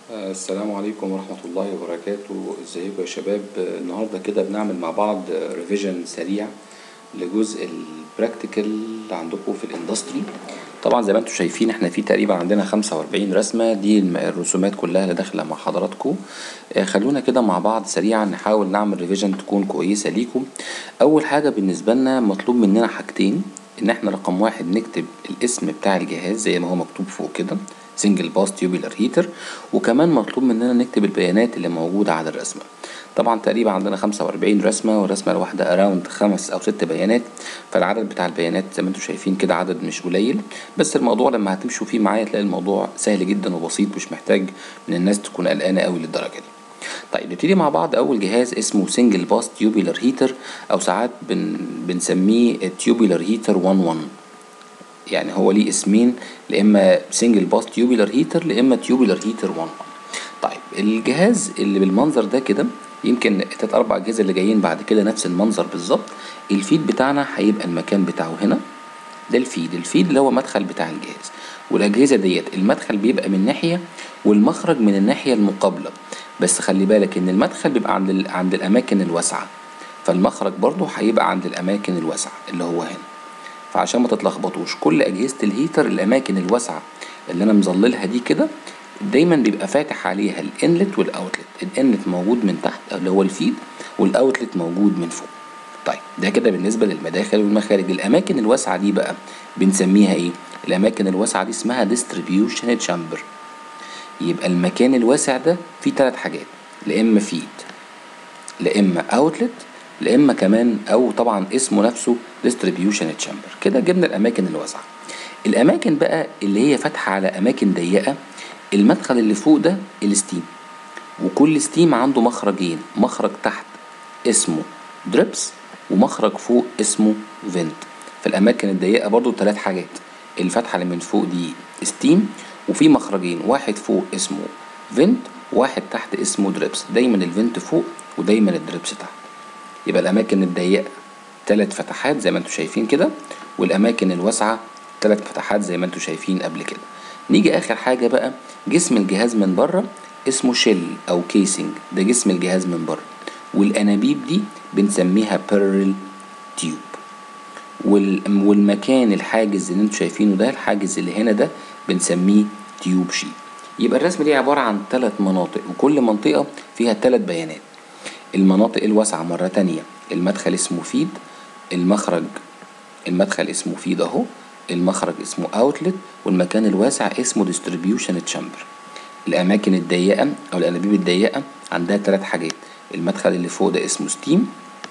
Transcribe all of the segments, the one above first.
السلام عليكم ورحمة الله وبركاته ازيكم يا شباب النهاردة كده بنعمل مع بعض ريفيجن سريع لجزء البراكتيكال اللي عندكم في الاندستري طبعا زي ما انتم شايفين احنا في تقريبا عندنا 45 رسمة دي الم- الرسومات كلها اللي داخلة مع حضراتكم آه، خلونا كده مع بعض سريعا نحاول نعمل ريفيجن تكون كويسة ليكم اول حاجة بالنسبة لنا مطلوب مننا حاجتين ان احنا رقم واحد نكتب الاسم بتاع الجهاز زي ما هو مكتوب فوق كده سنجل باس تيوبيلر هيتر وكمان مطلوب مننا نكتب البيانات اللي موجودة على الرسمة طبعا تقريبا عندنا 45 رسمة والرسمة الواحدة اراوند خمس او ست بيانات فالعدد بتاع البيانات زي ما انتم شايفين كده عدد مش قليل بس الموضوع لما هتمشوا فيه معايا تلاقي الموضوع سهل جدا وبسيط مش محتاج من الناس تكون قلقانة قوي للدرجة دي طيب نبتدي مع بعض اول جهاز اسمه سنجل باس تيوبيلر هيتر او ساعات بن بنسميه تيوبيلر هيتر 11 يعني هو ليه اسمين لا اما سنجل باس تيوبيلر هيتر لا اما تيوبيلر هيتر 1 طيب الجهاز اللي بالمنظر ده كده يمكن التلات اربع اجهزه اللي جايين بعد كده نفس المنظر بالظبط الفيد بتاعنا هيبقى المكان بتاعه هنا ده الفيد الفيد اللي هو مدخل بتاع الجهاز والاجهزه ديت المدخل بيبقى من ناحيه والمخرج من الناحيه المقابله بس خلي بالك ان المدخل بيبقى عند ال- عند الاماكن الواسعه فالمخرج برضه هيبقى عند الاماكن الواسعه اللي هو هنا فعشان ما تتلخبطوش كل اجهزه الهيتر الاماكن الواسعه اللي انا مظللها دي كده دايما بيبقى فاتح عليها الانلت والاوتلت الانلت موجود من تحت اللي هو الفيد والاوتلت موجود من فوق طيب ده كده بالنسبه للمداخل والمخارج الاماكن الواسعه دي بقى بنسميها ايه الاماكن الواسعه دي اسمها ديستريبيوشن تشامبر يبقى المكان الواسع ده فيه ثلاث حاجات لا اما فيد لا اما اوتلت لا اما كمان او طبعا اسمه نفسه ديستريبيوشن تشامبر كده جبنا الاماكن الواسعه الاماكن بقى اللي هي فاتحه على اماكن ضيقه المدخل اللي فوق ده الستيم وكل ستيم عنده مخرجين مخرج تحت اسمه دريبس ومخرج فوق اسمه فينت في الاماكن الضيقه برضو ثلاث حاجات الفتحه اللي من فوق دي ستيم وفي مخرجين واحد فوق اسمه فينت واحد تحت اسمه دريبس دايما الفينت فوق ودايما الدريبس تحت يبقى الاماكن الضيقه ثلاث فتحات زي ما انتم شايفين كده والاماكن الواسعه ثلاث فتحات زي ما انتم شايفين قبل كده نيجي اخر حاجه بقى جسم الجهاز من بره اسمه شيل او كيسنج ده جسم الجهاز من بره والانابيب دي بنسميها بيرل تيوب وال- والمكان الحاجز اللي انتم شايفينه ده الحاجز اللي هنا ده بنسميه تيوب شيت يبقى الرسمه دي عباره عن ثلاث مناطق وكل منطقه فيها ثلاث بيانات المناطق الواسعه مره تانية المدخل اسمه فيد المخرج المدخل اسمه فيد اهو المخرج اسمه اوتلت والمكان الواسع اسمه ديستريبيوشن تشامبر الاماكن الضيقه او الانابيب الضيقه عندها ثلاث حاجات المدخل اللي فوق ده اسمه ستيم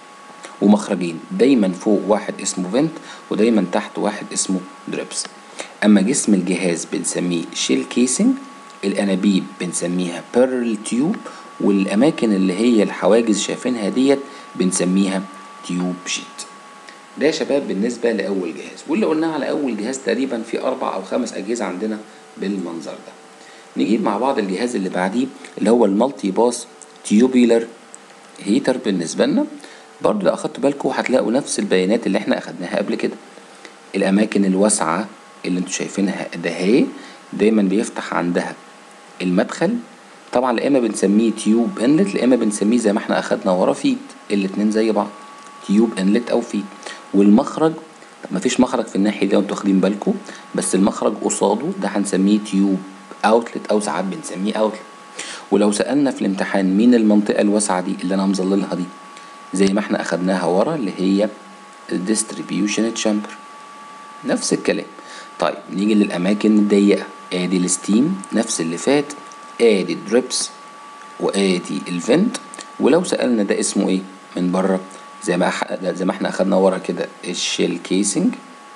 ومخرجين دايما فوق واحد اسمه فينت ودايما تحت واحد اسمه دريبس اما جسم الجهاز بنسميه شيل كيسنج الانابيب بنسميها بيرل تيوب والاماكن اللي هي الحواجز شايفينها ديت بنسميها تيوب شيت ده يا شباب بالنسبة لأول جهاز واللي قلناه على أول جهاز تقريبا في أربع أو خمس أجهزة عندنا بالمنظر ده نجيب مع بعض الجهاز اللي بعديه اللي هو المالتي باس تيوبيلر هيتر بالنسبة لنا برضو لو أخدتوا بالكم هتلاقوا نفس البيانات اللي احنا أخدناها قبل كده الأماكن الواسعة اللي انتوا شايفينها ده هي دايما بيفتح عندها المدخل طبعا لا اما بنسميه تيوب انلت لا اما بنسميه زي ما احنا اخدنا ورا فيد الاتنين زي بعض تيوب انلت او فيد والمخرج مفيش مخرج في الناحيه دي وانتوا واخدين بالكم بس المخرج قصاده ده هنسميه تيوب اوتلت او ساعات بنسميه اوتلت ولو سالنا في الامتحان مين المنطقه الواسعه دي اللي انا مظللها دي زي ما احنا اخدناها ورا اللي هي الديستريبيوشن تشامبر نفس الكلام طيب نيجي للاماكن الضيقه ادي الستيم نفس اللي فات ادي الدريبس وادي الفنت ولو سالنا ده اسمه ايه من بره زي ما أح... زي ما احنا اخدنا ورا كده الشيل كيسنج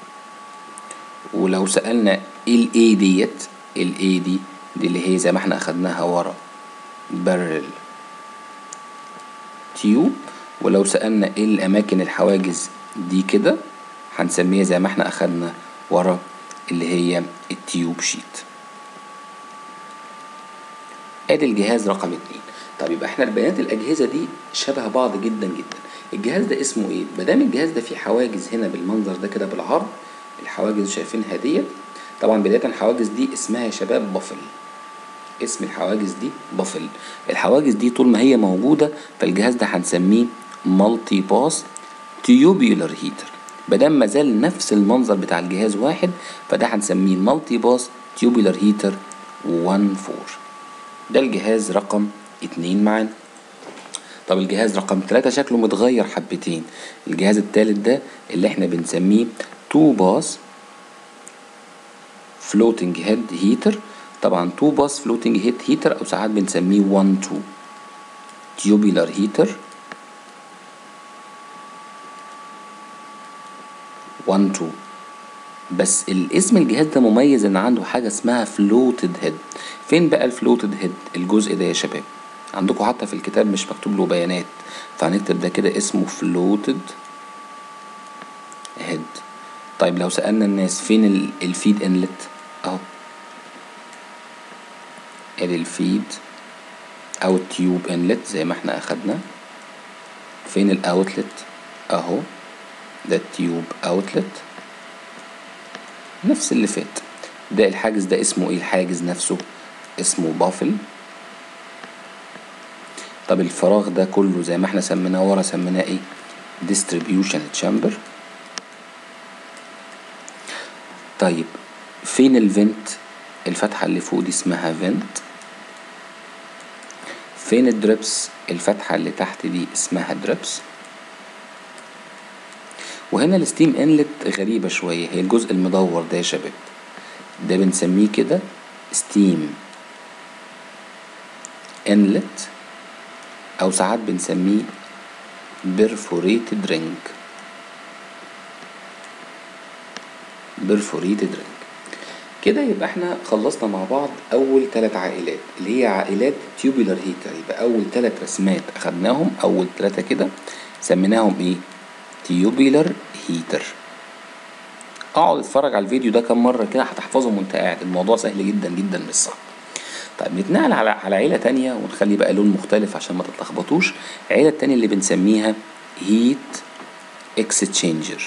ولو سالنا ايه الاي ديت الاي دي دي اللي هي زي ما احنا اخدناها ورا بارل تيوب ولو سالنا ايه الاماكن الحواجز دي كده هنسميها زي ما احنا اخدنا ورا اللي هي التيوب شيت ادي الجهاز رقم اتنين طب يبقى احنا البيانات الاجهزه دي شبه بعض جدا جدا الجهاز ده اسمه ايه مادام الجهاز ده فيه حواجز هنا بالمنظر ده كده بالعرض الحواجز شايفينها ديت طبعا بدايه الحواجز دي اسمها يا شباب بافل اسم الحواجز دي بافل الحواجز دي طول ما هي موجودة فالجهاز ده هنسميه مالتي باس تيوبيولار هيتر بدل ما زال نفس المنظر بتاع الجهاز واحد فده هنسميه مالتي باس تيوبيولار هيتر 1 4 ده الجهاز رقم اتنين معانا طب الجهاز رقم تلاتة شكله متغير حبتين الجهاز التالت ده اللي احنا بنسميه تو باس فلوتنج هيد هيتر طبعا تو باس فلوتنج هيد هيتر او ساعات بنسميه 1 2 تيوبيلار هيتر 1 2 بس الاسم الجهاز ده مميز ان عنده حاجه اسمها فلوتد هيد فين بقى الفلوتد هيد الجزء ده يا شباب عندكم حتى في الكتاب مش مكتوب له بيانات فهنكتب ده كده اسمه فلوتد هيد طيب لو سألنا الناس فين الفيد انلت اهو ادي الفيد او التيوب انلت زي ما احنا اخدنا فين الاوتلت اهو ده التيوب اوتلت نفس اللي فات ده الحاجز ده اسمه ايه الحاجز نفسه اسمه بافل طب الفراغ ده كله زي ما احنا سميناه ورا سميناه ايه distribution chamber طيب فين الفنت الفتحة اللي فوق دي اسمها فنت فين الدريبس الفتحة اللي تحت دي اسمها دريبس وهنا الستيم انلت غريبة شوية هي الجزء المدور ده يا شباب ده بنسميه كده ستيم انلت او ساعات بنسميه perforated ring perforated ring كده يبقى احنا خلصنا مع بعض اول ثلاث عائلات اللي هي عائلات tubular heater يبقى اول ثلاث رسمات اخدناهم اول ثلاثة كده سميناهم ايه tubular heater اقعد اتفرج على الفيديو ده كام مرة كده هتحفظهم وانت قاعد الموضوع سهل جدا جدا مش صعب طيب نتنقل على على عيلة تانية ونخلي بقى لون مختلف عشان ما تتلخبطوش العيلة التانية اللي بنسميها هيت اكستشينجر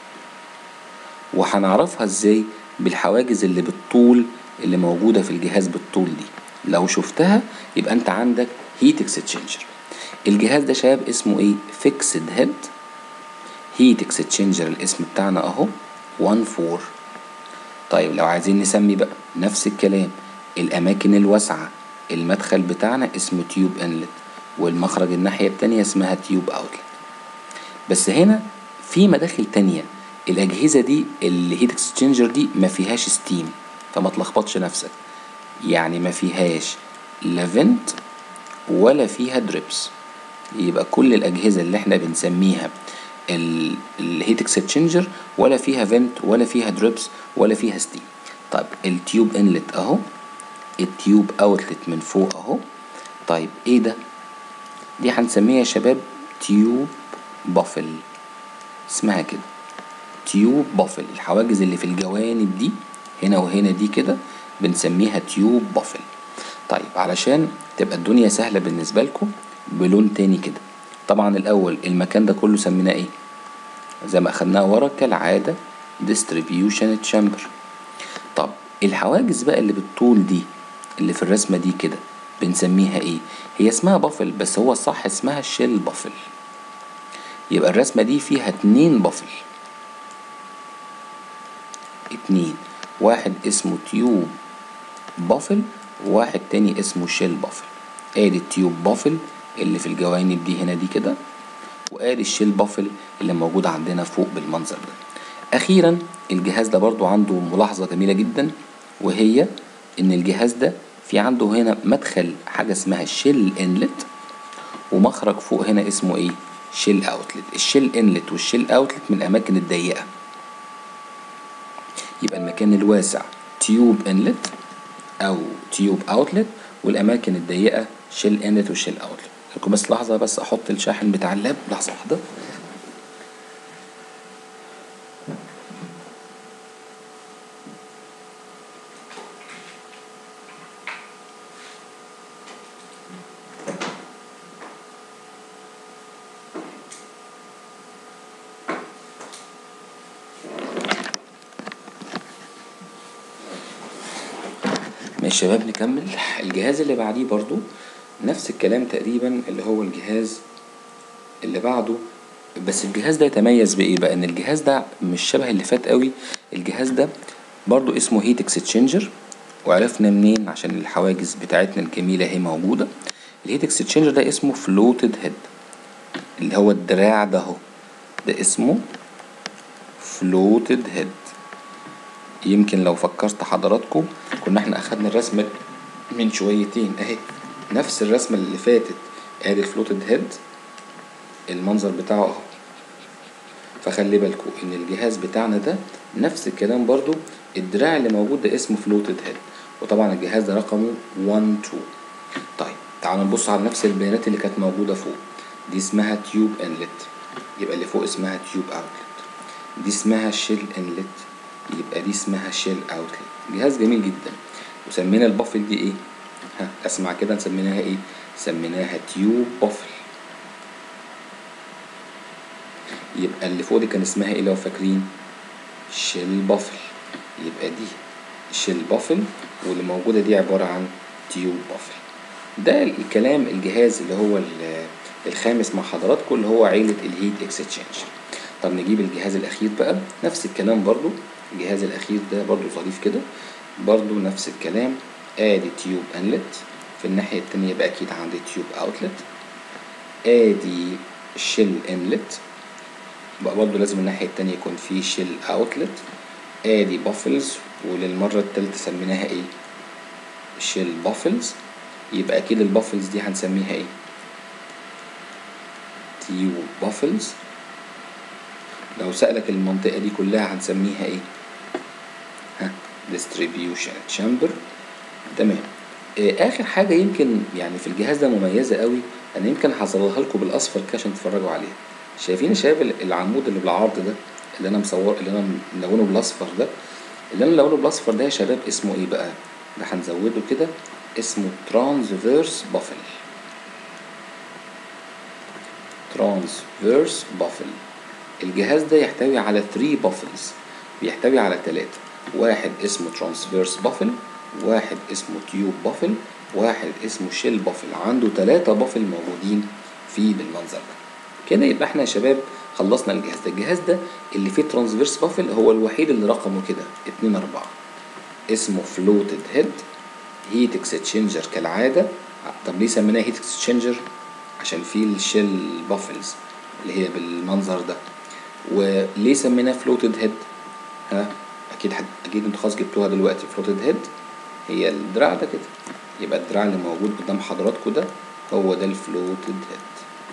وهنعرفها ازاي بالحواجز اللي بالطول اللي موجودة في الجهاز بالطول دي لو شفتها يبقى انت عندك هيت اكستشينجر الجهاز ده شباب اسمه ايه فيكسد هيد هيت اكستشينجر الاسم بتاعنا اهو 1 4 طيب لو عايزين نسمي بقى نفس الكلام الأماكن الواسعة المدخل بتاعنا اسمه تيوب انلت والمخرج الناحية التانية اسمها تيوب اوتلت بس هنا في مداخل تانية الأجهزة دي الهيت اكسشينجر دي ما فيهاش ستيم فما تلخبطش نفسك يعني ما فيهاش لا فنت ولا فيها دريبس يبقى كل الأجهزة اللي احنا بنسميها الهيت اكسشينجر ولا فيها فنت ولا فيها دريبس ولا فيها ستيم طيب التيوب انلت اهو التيوب اوتلت من فوق اهو طيب ايه ده دي هنسميها يا شباب تيوب بافل اسمها كده تيوب بافل الحواجز اللي في الجوانب دي هنا وهنا دي كده بنسميها تيوب بافل طيب علشان تبقى الدنيا سهلة بالنسبة لكم بلون تاني كده طبعا الاول المكان ده كله سميناه ايه زي ما اخدناه ورا كالعادة distribution chamber طب الحواجز بقى اللي بالطول دي اللي في الرسمة دي كده بنسميها ايه هي اسمها بافل بس هو الصح اسمها شيل بافل يبقى الرسمة دي فيها اتنين بافل اتنين واحد اسمه تيوب بافل وواحد تاني اسمه شيل بافل ادي التيوب بافل اللي في الجوانب دي هنا دي كده وادي الشيل بافل اللي موجود عندنا فوق بالمنظر ده اخيرا الجهاز ده برضو عنده ملاحظة جميلة جدا وهي ان الجهاز ده في عنده هنا مدخل حاجة اسمها شيل انلت ومخرج فوق هنا اسمه ايه شيل اوتلت الشيل انلت والشيل اوتلت من الاماكن الضيقة يبقى المكان الواسع تيوب انلت او تيوب اوتلت والاماكن الضيقة شيل انلت وشيل اوتلت لكم بس لحظة بس احط الشاحن بتاع اللاب لحظة واحدة الشباب نكمل الجهاز اللي بعديه برضو نفس الكلام تقريبا اللي هو الجهاز اللي بعده بس الجهاز ده يتميز بايه بقى ان الجهاز ده مش شبه اللي فات قوي الجهاز ده برضو اسمه هيت اكسشينجر وعرفنا منين عشان الحواجز بتاعتنا الجميلة اهي موجودة الهيت اكسشينجر ده اسمه فلوتد هيد اللي هو الدراع ده اهو ده اسمه فلوتد هيد يمكن لو فكرت حضراتكم كنا احنا اخدنا الرسمة من شويتين اهي نفس الرسمة اللي فاتت ادي الفلوتد هيد المنظر بتاعه اهو فخلي بالكم ان الجهاز بتاعنا ده نفس الكلام برضو الدراع اللي موجود ده اسمه فلوتد هيد وطبعا الجهاز ده رقمه 1 2 طيب تعالوا نبص على نفس البيانات اللي كانت موجودة فوق دي اسمها تيوب انلت يبقى اللي فوق اسمها تيوب اوتلت دي اسمها شيل انلت يبقى دي اسمها شيل اوتلت جهاز جميل جدا وسمينا البافل دي ايه ها اسمع كده سميناها ايه سميناها تيوب بافل يبقى اللي فوق دي كان اسمها ايه لو فاكرين شيل بافل يبقى دي شيل بافل واللي موجودة دي عبارة عن تيوب بافل ده الكلام الجهاز اللي هو الخامس مع حضراتكم اللي هو عيلة الهيت اكسشينجر طب نجيب الجهاز الأخير بقى نفس الكلام برضو الجهاز الأخير ده برضو ظريف كده برضو نفس الكلام ادي تيوب انلت في الناحية التانية يبقى أكيد عندي تيوب اوتلت ادي شيل انلت بقى برضو لازم الناحية التانية يكون في شيل اوتلت ادي بافلز وللمرة التالتة سميناها ايه شيل بافلز يبقى اكيد البافلز دي هنسميها ايه تيوب بافلز لو سألك المنطقة دي كلها هنسميها ايه ها distribution chamber تمام آه اخر حاجة يمكن يعني في الجهاز ده مميزة قوي انا يمكن هظللها لكم بالاصفر كده عشان تتفرجوا عليها شايفين يا شباب العمود اللي بالعرض ده اللي انا مصور اللي انا ملونه بالاصفر ده اللي انا ملونه بالاصفر ده يا شباب اسمه ايه بقى ده هنزوده كده اسمه ترانسفيرس بافل ترانسفيرس بافل الجهاز ده يحتوي على 3 بافلز بيحتوي على ثلاثة واحد اسمه ترانسفيرس بافل واحد اسمه تيوب بافل واحد اسمه شيل بافل عنده ثلاثة بافل موجودين فيه بالمنظر ده كده يبقى احنا يا شباب خلصنا الجهاز ده الجهاز ده اللي فيه ترانسفيرس بافل هو الوحيد اللي رقمه كده 2 4 اسمه فلوتد هيد هيت اكسشينجر كالعادة طب ليه سميناه هيت اكسشينجر عشان فيه الشيل بافلز اللي هي بالمنظر ده وليه سميناه فلوتد هيد ها اكيد حد اكيد انتوا خلاص جبتوها دلوقتي فلوتد هيد هي الدراع ده كده يبقى الدراع اللي موجود قدام حضراتكم ده هو ده الفلوتد هيد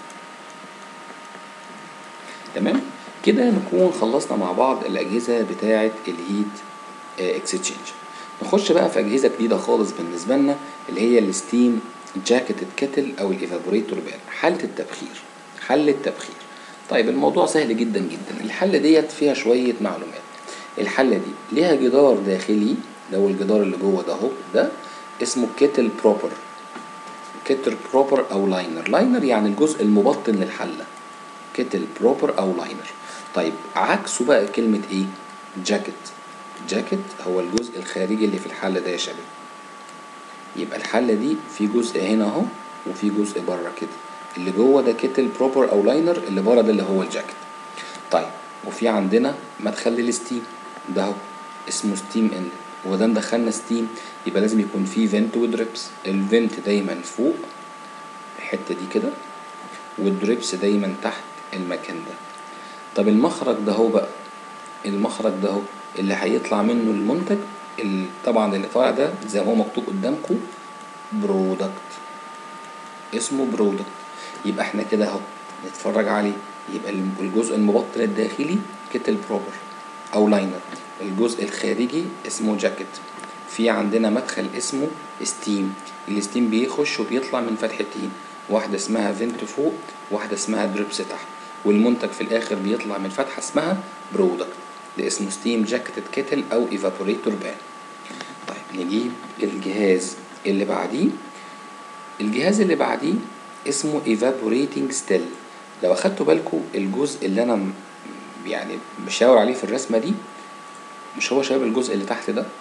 تمام كده نكون خلصنا مع بعض الاجهزه بتاعه الهيت اكسشينجر نخش بقى في اجهزه جديده خالص بالنسبه لنا اللي هي الستيم جاكيتد كاتل او الايفابوريتور بان حله التبخير حل التبخير طيب الموضوع سهل جدا جدا الحله ديت فيها شويه معلومات الحله دي ليها جدار داخلي ده هو الجدار اللي جوه ده اهو ده اسمه كيتل بروبر كيتل بروبر او لاينر لاينر يعني الجزء المبطن للحله كيتل بروبر او لاينر طيب عكسه بقى كلمه ايه جاكيت جاكيت هو الجزء الخارجي اللي في الحله ده يا شباب يبقى الحله دي في جزء هنا اهو وفي جزء بره كده اللي جوه ده كيتل بروبر او لاينر اللي بره ده اللي هو الجاكيت طيب وفي عندنا مدخل للستيم ده اهو اسمه ستيم ان وده دخلنا ستيم يبقى لازم يكون فيه فنت ودريبس الفنت دايما فوق الحته دي كده والدريبس دايما تحت المكان ده طب المخرج ده هو بقى المخرج ده هو اللي هيطلع منه المنتج اللي طبعا اللي طالع ده زي ما هو مكتوب قدامكم برودكت اسمه برودكت يبقى احنا كده اهو نتفرج عليه يبقى الجزء المبطن الداخلي كتل بروبر او لاينر الجزء الخارجي اسمه جاكيت في عندنا مدخل اسمه ستيم الستيم بيخش وبيطلع من فتحتين واحدة اسمها فينت فوق واحدة اسمها دريبس تحت والمنتج في الاخر بيطلع من فتحة اسمها برودكت ده اسمه ستيم جاكيتد كيتل او ايفابوريتور بان طيب نجيب الجهاز اللي بعديه الجهاز اللي بعديه اسمه evaporating still لو اخدتوا بالكم الجزء اللي انا يعني بشاور عليه في الرسمه دي مش هو شباب الجزء اللي تحت ده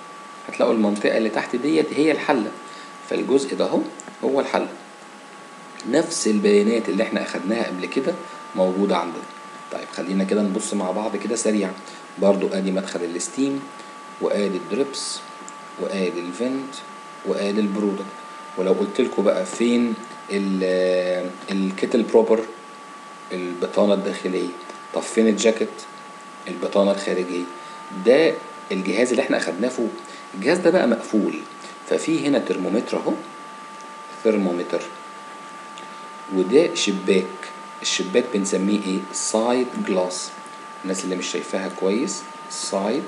هتلاقوا المنطقة اللي تحت ديت هي الحلة فالجزء ده اهو هو الحلة نفس البيانات اللي احنا اخدناها قبل كده موجودة عندنا طيب خلينا كده نبص مع بعض كده سريعا برضو ادي مدخل الستيم وادي الدريبس وادي الفنت وادي البرودكت ولو قلت لكم بقى فين الكيتل بروبر البطانة الداخلية طب فين الجاكيت البطانة الخارجية ده الجهاز اللي احنا اخدناه فوق الجهاز ده بقى مقفول ففي هنا ترمومتر اهو ثرمومتر وده شباك الشباك بنسميه ايه سايد جلاس الناس اللي مش شايفاها كويس سايد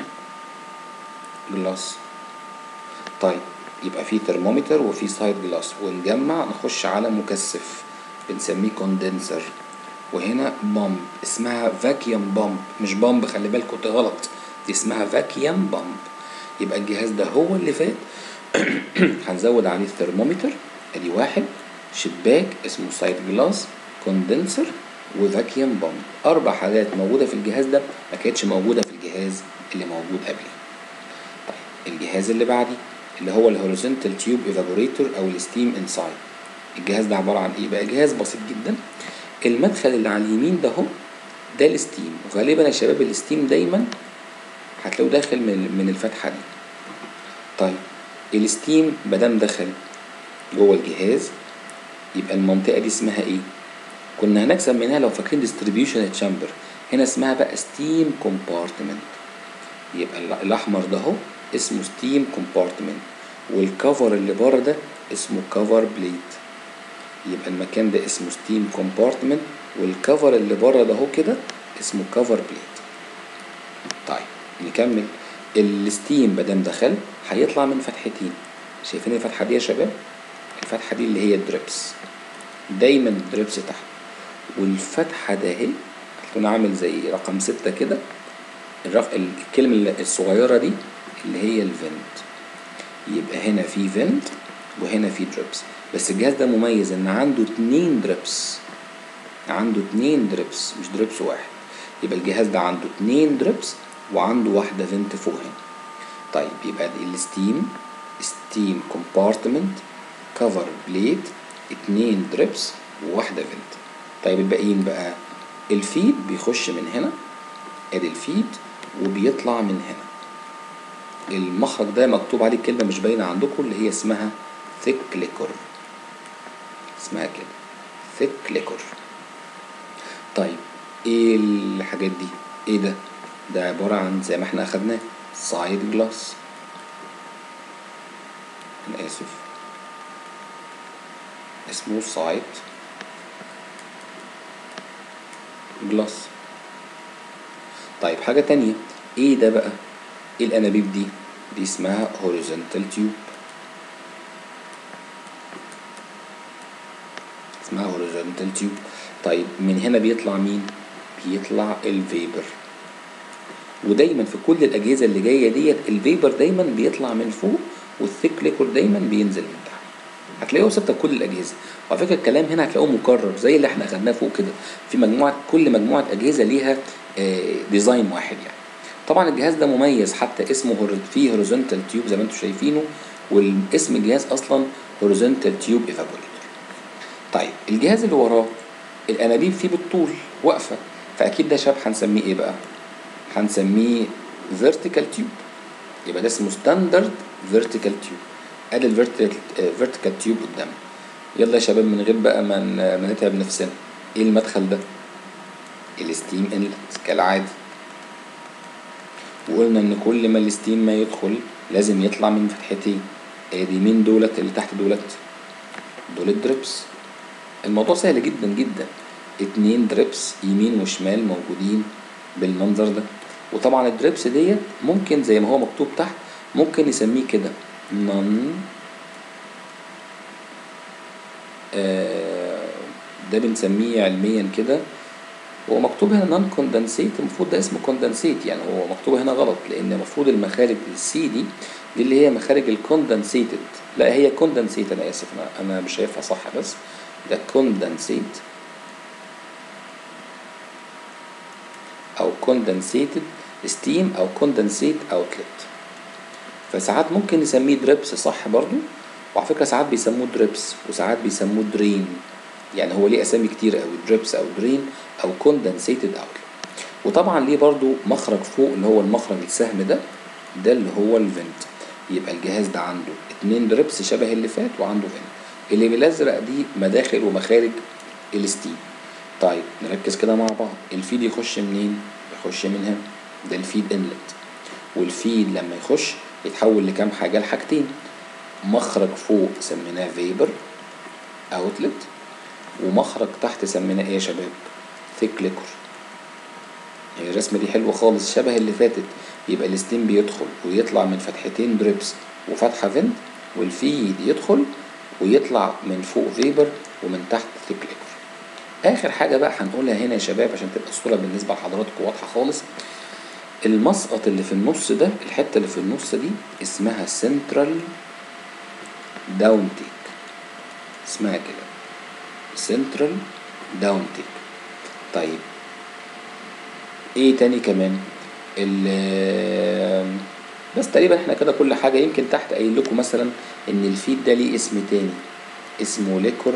جلاس طيب يبقى في ترمومتر وفي سايد جلاس ونجمع نخش على مكثف بنسميه كوندنسر وهنا بامب اسمها فاكيوم بامب مش بامب خلي بالكوا ده غلط دي اسمها فاكيوم بامب يبقى الجهاز ده هو اللي فات هنزود عليه الثرمومتر ادي واحد شباك اسمه سايد جلاس كوندنسر وفاكيوم بامب اربع حاجات موجوده في الجهاز ده ما كانتش موجوده في الجهاز اللي موجود قبلي طيب الجهاز اللي بعدي اللي هو الهوريزونتال تيوب ايفابوريتور او الستيم انسايد الجهاز ده عباره عن ايه بقى جهاز بسيط جدا المدخل اللي على اليمين ده اهو ده الستيم وغالبا يا شباب الستيم دايما هتلاقوه داخل من من الفتحه دي طيب الستيم مادام دخل جوه الجهاز يبقى المنطقه دي اسمها ايه كنا هناك سميناها لو فاكرين ديستريبيوشن تشامبر هنا اسمها بقى ستيم كومبارتمنت يبقى الاحمر ده اهو اسمه ستيم كومبارتمنت والكفر اللي بره ده اسمه كفر بليت يبقى المكان ده اسمه ستيم كومبارتمنت والكفر اللي بره ده اهو كده اسمه كفر بليت طيب نكمل الستيم مادام دخل هيطلع من فتحتين شايفين الفتحه دي يا شباب الفتحه دي اللي هي الدريبس دايما الدريبس تحت والفتحه ده اهي هتكون عامل زي رقم ستة كده الرق... الكلمة الصغيرة دي اللي هي الفنت يبقى هنا في فنت وهنا في دريبس بس الجهاز ده مميز ان عنده اتنين دريبس عنده اتنين دريبس مش دريبس واحد يبقى الجهاز ده عنده اتنين دريبس وعنده واحدة فنت فوق هنا طيب يبقى الستيم ستيم كومبارتمنت كفر بليت اتنين دريبس وواحدة فنت طيب الباقيين بقى الفيد بيخش من هنا ادي الفيد وبيطلع من هنا المخرج ده مكتوب عليه كلمة مش باينة عندكم اللي هي اسمها ثيك ليكور اسمها كده ثيك ليكور طيب ايه الحاجات دي ايه ده ده عبارة عن زي ما احنا اخدناه سايد جلاس انا اسف اسمه سايد جلاس طيب حاجة تانية ايه ده بقى ايه الانابيب دي دي اسمها هوريزونتال تيوب اسمها هوريزونتال تيوب طيب من هنا بيطلع مين بيطلع الفيبر ودايما في كل الاجهزه اللي جايه ديت الفيبر دايما بيطلع من فوق والثيك ليكور دايما بينزل من تحت هتلاقيه ثابته في كل الاجهزه وعلى فكره الكلام هنا هتلاقوه مكرر زي اللي احنا اخدناه فوق كده في مجموعه كل مجموعه اجهزه ليها ديزاين واحد يعني طبعا الجهاز ده مميز حتى اسمه فيه هوريزونتال تيوب زي ما انتم شايفينه والاسم الجهاز اصلا هوريزونتال تيوب ايفابوريتور طيب الجهاز اللي وراه الانابيب فيه بالطول واقفه فاكيد ده شاب هنسميه ايه بقى هنسميه فيرتيكال تيوب يبقى ده اسمه ستاندرد فيرتيكال تيوب ادي الفيرتيكال تيوب قدامنا يلا يا شباب من غير بقى ما ما نتعب نفسنا ايه المدخل ده الستيم انلت كالعادي وقلنا ان كل ما الستيم ما يدخل لازم يطلع من فتحتين ادي مين دولت اللي تحت دولت دول الدريبس الموضوع سهل جدا جدا اتنين دريبس يمين وشمال موجودين بالمنظر ده وطبعا الدريبس ديت ممكن زي ما هو مكتوب تحت ممكن نسميه كده نون آه ده بنسميه علميا كده هو مكتوب هنا نون كوندنسيت المفروض ده اسمه كوندنسيت يعني هو مكتوب هنا غلط لان المفروض المخارج السي دي دي اللي هي مخارج الكوندنسيتد لا هي كوندنسيت انا اسف انا انا مش شايفها صح بس ده كوندنسيت او كوندنسيتد ستيم او كوندنسيت اوتلت فساعات ممكن نسميه دريبس صح برضو وعلى فكرة ساعات بيسموه دريبس وساعات بيسموه درين يعني هو ليه اسامي كتير قوي دريبس او درين او كوندنسيتد اوتلت وطبعا ليه برضو مخرج فوق اللي هو المخرج السهم ده ده اللي هو الفنت يبقى الجهاز ده عنده اتنين دريبس شبه اللي فات وعنده فنت اللي بالازرق دي مداخل ومخارج الستيم طيب نركز كده مع بعض الفيد يخش منين يخش من هنا ده الفيد انلت والفيد لما يخش يتحول لكام حاجه لحاجتين مخرج فوق سميناه فيبر اوتلت ومخرج تحت سميناه ايه يا شباب ثيك ليكور يعني الرسمه دي حلوه خالص شبه اللي فاتت يبقى الستيم بيدخل ويطلع من فتحتين دريبس وفتحه فنت والفيد يدخل ويطلع من فوق فيبر ومن تحت ثيك ليكور اخر حاجه بقى هنقولها هنا يا شباب عشان تبقى الصوره بالنسبه لحضراتكم واضحه خالص المسقط اللي في النص ده الحته اللي في النص دي اسمها سنترال داون تيك اسمها كده سنترال داون تيك طيب ايه تاني كمان ال بس تقريبا احنا كده كل حاجه يمكن تحت قايل لكم مثلا ان الفيد ده ليه اسم تاني اسمه ليكور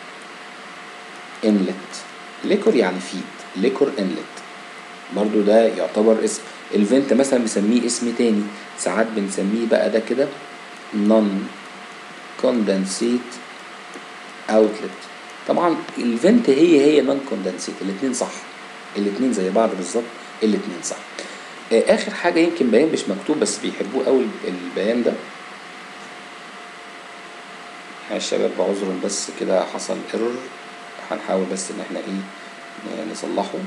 انلت ليكور يعني فيد ليكور انلت برضو ده يعتبر اسم الفنت مثلا بنسميه اسم تاني ساعات بنسميه بقى ده كده نون كوندنسيت اوتلت طبعا الفنت هي هي نون كوندنسيت الاتنين صح الاتنين زي بعض بالظبط الاتنين صح اخر حاجه يمكن بيان مش مكتوب بس بيحبوه قوي البيان ده يا شباب بعذر بس كده حصل ايرور هنحاول بس ان احنا ايه نصلحه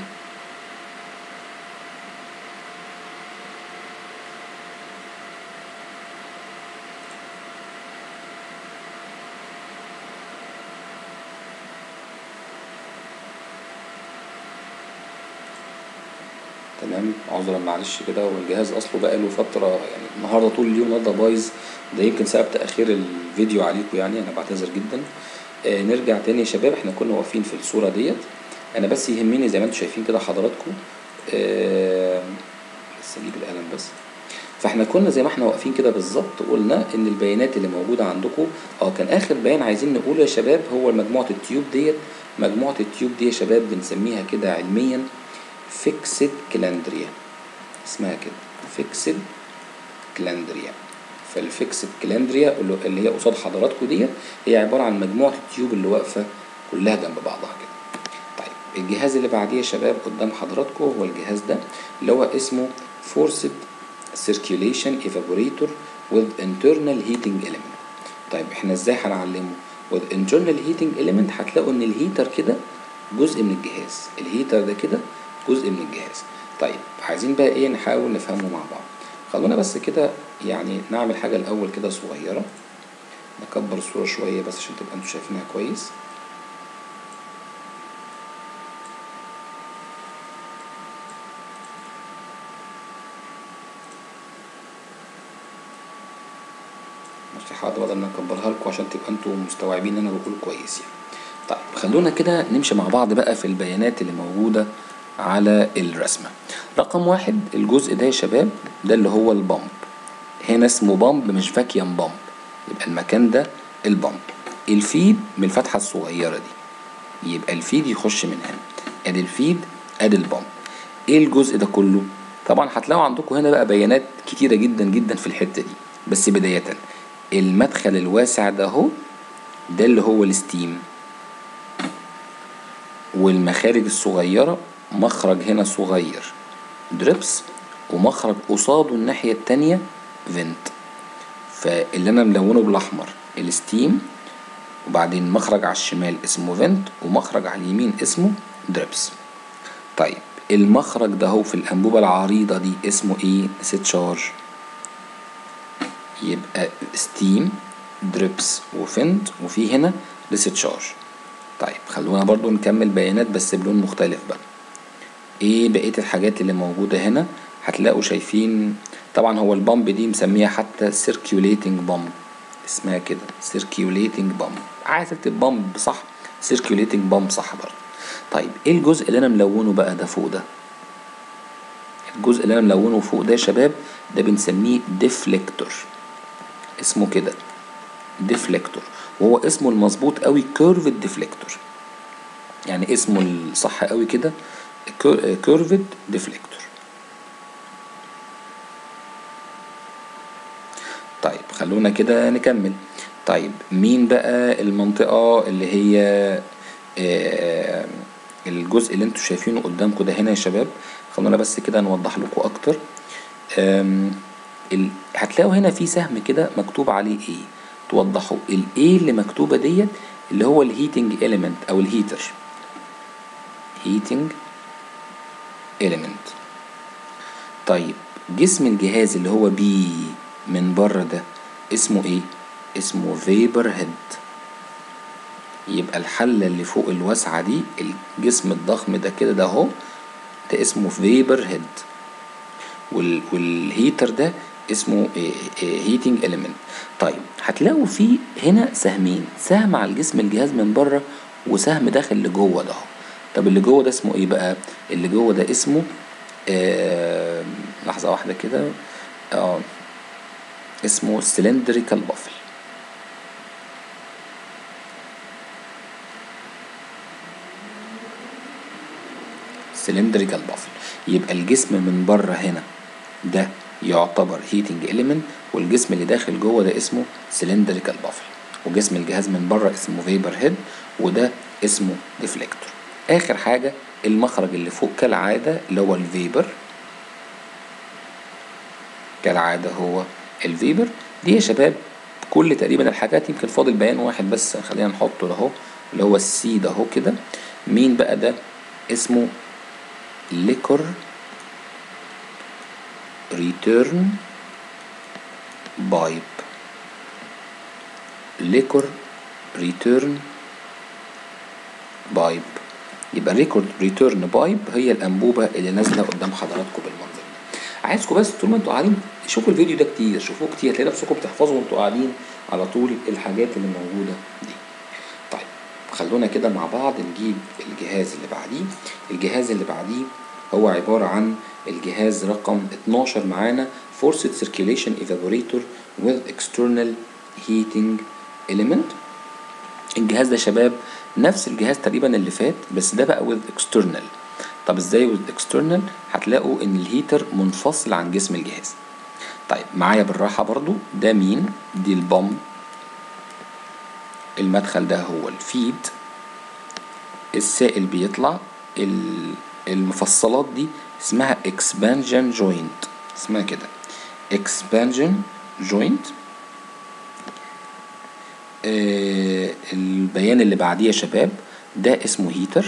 تمام عذرا معلش كده والجهاز اصله بقى له فتره يعني النهارده طول اليوم ده بايظ ده يمكن سبب تاخير الفيديو عليكم يعني انا بعتذر جدا آه نرجع تاني يا شباب احنا كنا واقفين في الصوره ديت انا بس يهمني زي ما انتم شايفين كده حضراتكم آه بس اجيب القلم بس فاحنا كنا زي ما احنا واقفين كده بالظبط قلنا ان البيانات اللي موجوده عندكم اه كان اخر بيان عايزين نقوله يا شباب هو مجموعه التيوب ديت مجموعه التيوب دي يا شباب بنسميها كده علميا فيكسد كلاندريا اسمها كده فيكسد كلاندريا فالفيكسد كلاندريا اللي هي قصاد حضراتكم ديت هي عباره عن مجموعه التيوب اللي واقفه كلها جنب بعضها كده طيب الجهاز اللي بعديه يا شباب قدام حضراتكم هو الجهاز ده اللي هو اسمه فورسد circulation evaporator with internal heating element طيب احنا ازاي هنعلمه with internal heating element هتلاقوا ان الهيتر كده جزء من الجهاز الهيتر ده كده جزء من الجهاز طيب عايزين بقى ايه نحاول نفهمه مع بعض خلونا بس كده يعني نعمل حاجة الأول كده صغيرة نكبر الصورة شوية بس عشان تبقى انتوا شايفينها كويس ماشي حاضر بدل ما نكبرها لكم عشان تبقى انتوا مستوعبين ان انا بقول كويس يعني طيب خلونا كده نمشي مع بعض بقى في البيانات اللي موجودة على الرسمة رقم واحد الجزء ده يا شباب ده اللي هو البامب هنا اسمه بامب مش فاكيوم بامب يبقى المكان ده البامب الفيد من الفتحة الصغيرة دي يبقى الفيد يخش من هنا ادي الفيد ادي البامب ايه الجزء ده كله طبعا هتلاقوا عندكم هنا بقى بيانات كتيرة جدا جدا في الحتة دي بس بداية المدخل الواسع ده اهو ده اللي هو الستيم والمخارج الصغيرة مخرج هنا صغير دريبس ومخرج قصاده الناحية التانية فنت فاللي انا ملونه بالاحمر الستيم وبعدين مخرج على الشمال اسمه فنت ومخرج على اليمين اسمه دريبس طيب المخرج ده هو في الانبوبة العريضة دي اسمه ايه ستشارج يبقى ستيم دريبس وفنت وفي هنا لستشارج طيب خلونا برضو نكمل بيانات بس بلون مختلف بقى ايه بقية الحاجات اللي موجودة هنا هتلاقوا شايفين طبعا هو البامب دي مسميها حتى circulating بامب اسمها كده circulating بامب عايز تكتب بامب صح circulating بامب صح برضه طيب ايه الجزء اللي انا ملونه بقى ده فوق ده الجزء اللي انا ملونه فوق ده يا شباب ده بنسميه ديفليكتور اسمه كده ديفليكتور وهو اسمه المظبوط قوي كيرفد ديفليكتور يعني اسمه الصح قوي كده كيرفد ديفليكتور طيب خلونا كده نكمل طيب مين بقى المنطقة اللي هي آه الجزء اللي انتوا شايفينه قدامكم ده هنا يا شباب خلونا بس كده نوضح لكم اكتر ال... هتلاقوا هنا في سهم كده مكتوب عليه ايه توضحوا الايه اللي مكتوبه ديت اللي هو الهيتنج اليمنت او الهيتر هيتنج اليمنت طيب جسم الجهاز اللي هو بي من بره ده اسمه ايه اسمه فيبر هيد يبقى الحله اللي فوق الواسعه دي الجسم الضخم ده كده ده اهو ده اسمه فيبر هيد وال والهيتر ده اسمه هيتنج اليمنت طيب هتلاقوا في هنا سهمين سهم على الجسم الجهاز من بره وسهم داخل لجوه ده طب اللي جوه ده اسمه ايه بقى اللي جوه ده اسمه آه لحظه واحده كده اه اسمه سلندريكال بافل سلندريكال بافل يبقى الجسم من بره هنا ده يعتبر هيتنج اليمنت والجسم اللي داخل جوه ده اسمه سلندريكال بافل وجسم الجهاز من بره اسمه فيبر هيد وده اسمه ديفليكتور اخر حاجه المخرج اللي فوق كالعاده اللي هو الفيبر كالعاده هو الفيبر دي يا شباب كل تقريبا الحاجات يمكن فاضل بيان واحد بس خلينا نحطه ده اهو اللي هو السي ده اهو كده مين بقى ده اسمه ليكور ريتيرن بايب ليكور ريتيرن بايب يبقى ريكورد ريتيرن بايب هي الانبوبه اللي نازله قدام حضراتكم بالمنظر ده عايزكم بس طول ما انتوا قاعدين شوفوا الفيديو ده كتير شوفوه كتير هتلاقي نفسكم بتحفظوا وانتوا قاعدين على طول الحاجات اللي موجوده دي طيب خلونا كده مع بعض نجيب الجهاز اللي بعديه الجهاز اللي بعديه هو عبارة عن الجهاز رقم 12 معانا Forced Circulation Evaporator with External Heating Element الجهاز ده شباب نفس الجهاز تقريبا اللي فات بس ده بقى with external طب ازاي with external هتلاقوا ان الهيتر منفصل عن جسم الجهاز طيب معايا بالراحة برضو ده مين دي البامب المدخل ده هو الفيد السائل بيطلع المفصلات دي اسمها expansion joint اسمها كده expansion joint آه البيان اللي بعديه يا شباب ده اسمه هيتر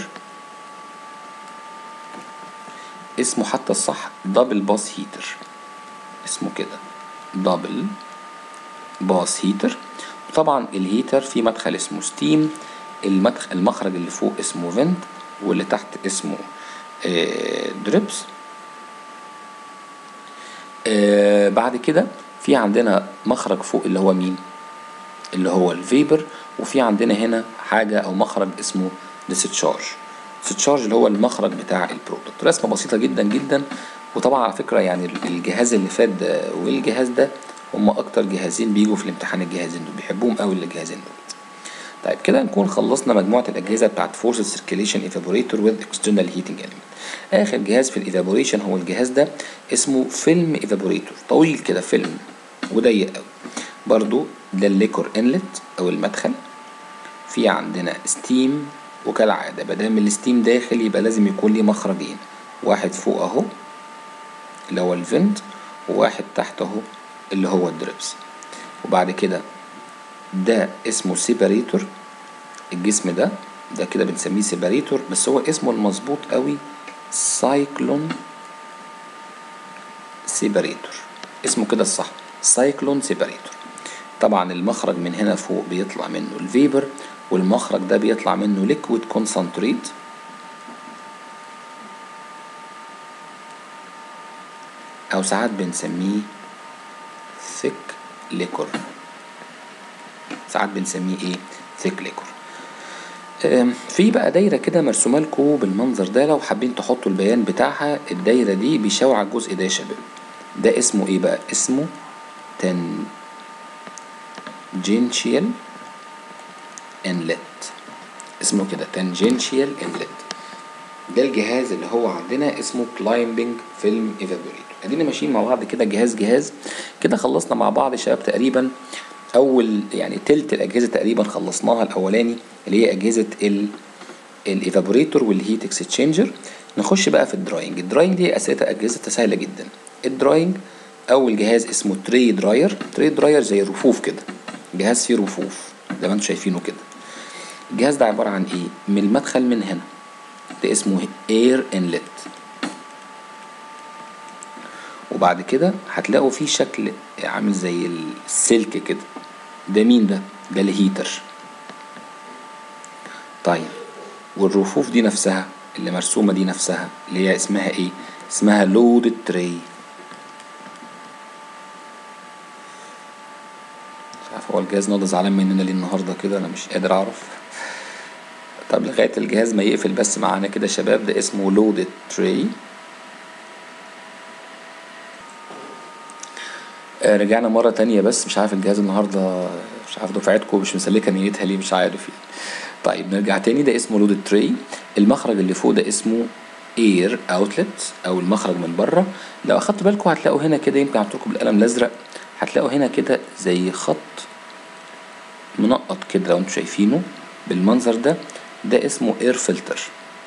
اسمه حتى الصح دبل باس هيتر اسمه كده دبل باس هيتر وطبعا الهيتر في مدخل اسمه ستيم المدخل المخرج اللي فوق اسمه فنت واللي تحت اسمه آه دريبس آه بعد كده في عندنا مخرج فوق اللي هو مين اللي هو الفيبر وفي عندنا هنا حاجة أو مخرج اسمه ديستشارج ديستشارج اللي هو المخرج بتاع البرودكت رسمة بسيطة جدا جدا وطبعا على فكرة يعني الجهاز اللي فات ده والجهاز ده هما أكتر جهازين بيجوا في الامتحان الجهازين دول بيحبوهم قوي الجهازين دول طيب كده نكون خلصنا مجموعة الأجهزة بتاعت فورس سيركيليشن ايفابوريتور وذ اكسترنال هيتنج element آخر جهاز في الايفابوريشن هو الجهاز ده اسمه فيلم ايفابوريتور طويل كده فيلم وضيق قوي برضو ده الليكور انلت أو المدخل في عندنا ستيم وكالعادة مادام الستيم داخل يبقى لازم يكون ليه مخرجين واحد فوق أهو اللي هو الفنت وواحد تحت أهو اللي هو الدريبس وبعد كده ده اسمه سيباريتور الجسم ده ده كده بنسميه سيباريتور بس هو اسمه المظبوط قوي سايكلون سيباريتور اسمه كده الصح سايكلون سيباريتور طبعا المخرج من هنا فوق بيطلع منه الفيبر والمخرج ده بيطلع منه ليكويد كونسنتريت او ساعات بنسميه ثيك ليكور ساعات بنسميه ايه ثيك ليكور في بقى دايره كده مرسومه لكم بالمنظر ده لو حابين تحطوا البيان بتاعها الدايره دي بيشاور على الجزء ده يا شباب ده اسمه ايه بقى اسمه تن تانجنشيال انلت اسمه كده تانجنشيال انلت ده الجهاز اللي هو عندنا اسمه كلايمبنج فيلم ايفابوريتور ادينا ماشيين مع بعض كده جهاز جهاز كده خلصنا مع بعض يا شباب تقريبا اول يعني تلت الاجهزه تقريبا خلصناها الاولاني اللي هي اجهزه ال الايفابوريتور والهيت اكسشينجر نخش بقى في الدراينج الدراينج دي اسئله اجهزه سهله جدا الدراينج اول جهاز اسمه تري دراير تري دراير زي رفوف كده جهاز فيه رفوف زي ما انتم شايفينه كده الجهاز ده عباره عن ايه من المدخل من هنا ده اسمه اير انلت وبعد كده هتلاقوا فيه شكل عامل زي السلك كده ده مين ده ده الهيتر طيب والرفوف دي نفسها اللي مرسومه دي نفسها اللي هي اسمها ايه اسمها لود تري مش عارف هو الجهاز ناضي زعلان مننا ليه النهارده كده انا مش قادر اعرف طب لغايه الجهاز ما يقفل بس معانا كده يا شباب ده اسمه لود تري آه رجعنا مرة تانية بس مش عارف الجهاز النهاردة مش عارف دفعتكم مش مسلكة نيتها ليه مش عارف يعني. طيب نرجع تاني ده اسمه لود تري المخرج اللي فوق ده اسمه اير اوتلت او المخرج من بره لو اخدت بالكم هتلاقوا هنا كده يمكن عملت لكم بالقلم الازرق هتلاقوا هنا كده زي خط منقط كده لو انتوا شايفينه بالمنظر ده ده اسمه اير فلتر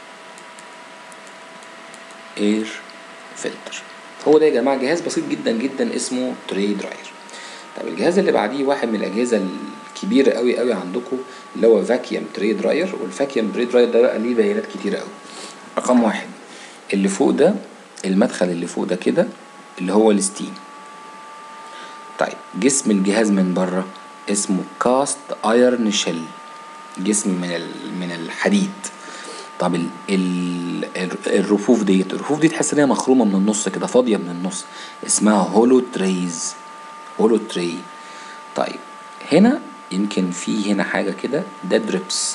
اير فلتر هو ده يا جماعه جهاز بسيط جدا جدا اسمه تري دراير طب الجهاز اللي بعديه واحد من الاجهزه الكبيره قوي قوي عندكم اللي هو فاكيوم تري دراير والفاكيوم تري دراير ده بقى ليه بيانات كتيره قوي رقم واحد اللي فوق ده المدخل اللي فوق ده كده اللي هو الستيم طيب جسم الجهاز من بره اسمه كاست ايرن شيل جسم من من الحديد طب ال ال الرفوف ديت الرفوف دي تحس ان هي مخرومه من النص كده فاضيه من النص اسمها هولو تريز هولو تري طيب هنا يمكن في هنا حاجه كده ده دريبس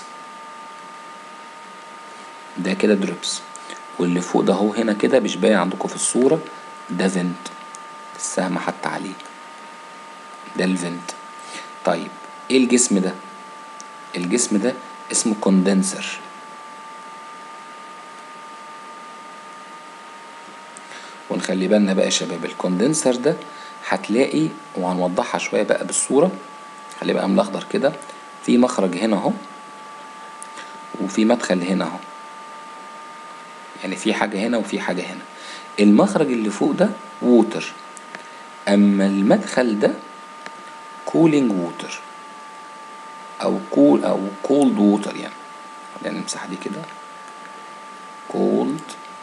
ده كده دريبس واللي فوق ده هو هنا كده مش باين عندكم في الصوره ده فنت السهم حتى عليه ده الفنت طيب ايه الجسم ده الجسم ده اسمه كوندنسر ونخلي بالنا بقى يا شباب الكوندنسر ده هتلاقي وهنوضحها شويه بقى بالصوره خلي بقى من الاخضر كده في مخرج هنا اهو وفي مدخل هنا اهو يعني في حاجه هنا وفي حاجه هنا المخرج اللي فوق ده ووتر اما المدخل ده كولينج ووتر او كول او كولد ووتر يعني خلينا نمسح دي كده كولد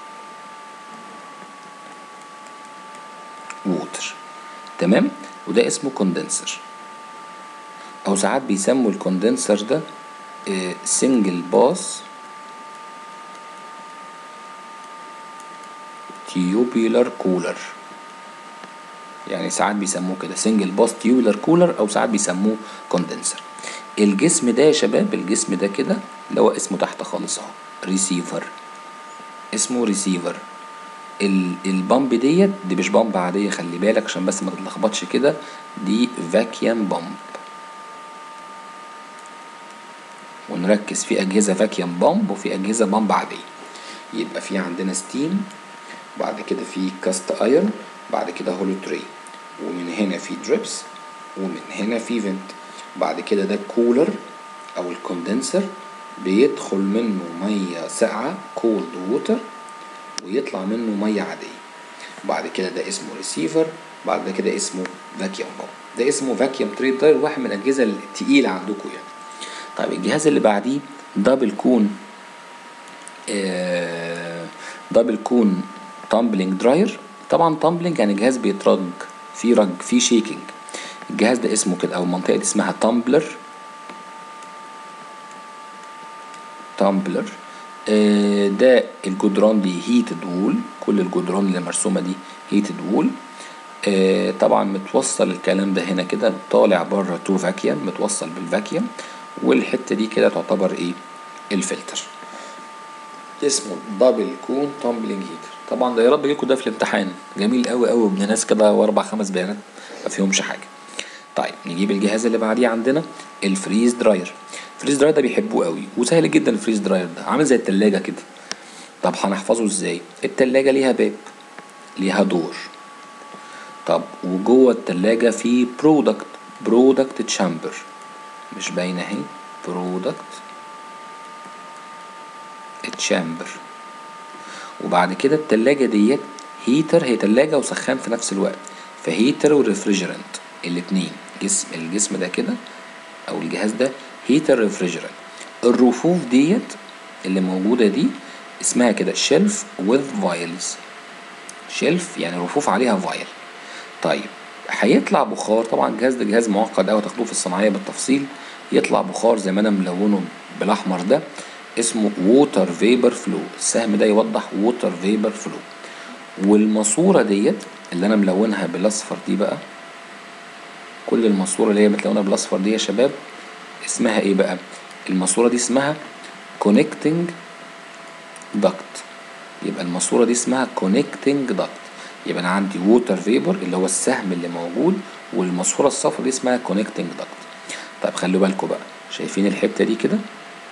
ووتر تمام وده اسمه كوندنسر او ساعات بيسموا الكوندنسر ده سنجل باس تيوبيلر كولر يعني ساعات بيسموه كده سنجل باس تيوبيلر كولر او ساعات بيسموه كوندنسر الجسم ده يا شباب الجسم ده كده اللي هو اسمه تحت خالص اهو ريسيفر اسمه ريسيفر البامب ديت دي مش بامب عادية خلي بالك عشان بس ما تتلخبطش كده دي فاكيوم بامب ونركز في أجهزة فاكيوم بامب وفي أجهزة بامب عادية يبقى في عندنا ستيم وبعد كده في كاست ايرون بعد كده هولو تري ومن هنا في دريبس ومن هنا في فنت بعد كده ده كولر او الكوندنسر بيدخل منه ميه ساقعه كولد ووتر ويطلع منه ميه عاديه بعد كده ده اسمه ريسيفر بعد كده اسمه فاكيوم بامب ده اسمه فاكيوم تري داير واحد من الاجهزه التقيله عندكم يعني طيب الجهاز اللي بعديه دبل كون آه دبل كون تامبلينج دراير طبعا تامبلينج يعني جهاز بيترج في رج في شيكينج الجهاز ده اسمه كده او المنطقه دي اسمها تامبلر تامبلر آه ده الجدران دي هيتد وول كل الجدران اللي مرسومه دي هيتد وول آه طبعا متوصل الكلام ده هنا كده طالع بره تو فاكيوم متوصل بالفاكيوم والحته دي كده تعتبر ايه الفلتر اسمه دبل كون تامبلينج هيتر طبعا ده يا رب يجيلكوا ده في الامتحان جميل قوي قوي ابن ناس كده واربع خمس بيانات ما فيهمش حاجه طيب نجيب الجهاز اللي بعديه عندنا الفريز دراير الفريز دراير ده بيحبوه قوي وسهل جدا الفريز دراير ده عامل زي التلاجة كده طب هنحفظه ازاي التلاجة ليها باب ليها دور طب وجوه التلاجة في برودكت برودكت تشامبر مش باينة اهي برودكت تشامبر وبعد كده التلاجة ديت هيتر هي تلاجة وسخان في نفس الوقت فهيتر وريفريجرنت الاتنين جسم الجسم ده كده او الجهاز ده هيتر ريفريجرنت الرفوف ديت اللي موجودة دي اسمها كده شيلف with فايلز شيلف يعني رفوف عليها فايل طيب هيطلع بخار طبعا الجهاز ده جهاز معقد قوي تاخدوه في الصناعيه بالتفصيل يطلع بخار زي ما انا ملونه بالاحمر ده اسمه ووتر فيبر فلو السهم ده يوضح ووتر فيبر فلو والماسوره ديت اللي انا ملونها بالاصفر دي بقى كل الماسوره اللي هي متلونه بالاصفر دي يا شباب اسمها ايه بقى الماسوره دي اسمها كونكتنج داكت يبقى الماسوره دي اسمها كونكتنج داكت يبقى انا عندي ووتر فيبر اللي هو السهم اللي موجود والماسوره الصفرا دي اسمها كونكتنج داكت طيب خلوا بالكم بقى شايفين الحته دي كده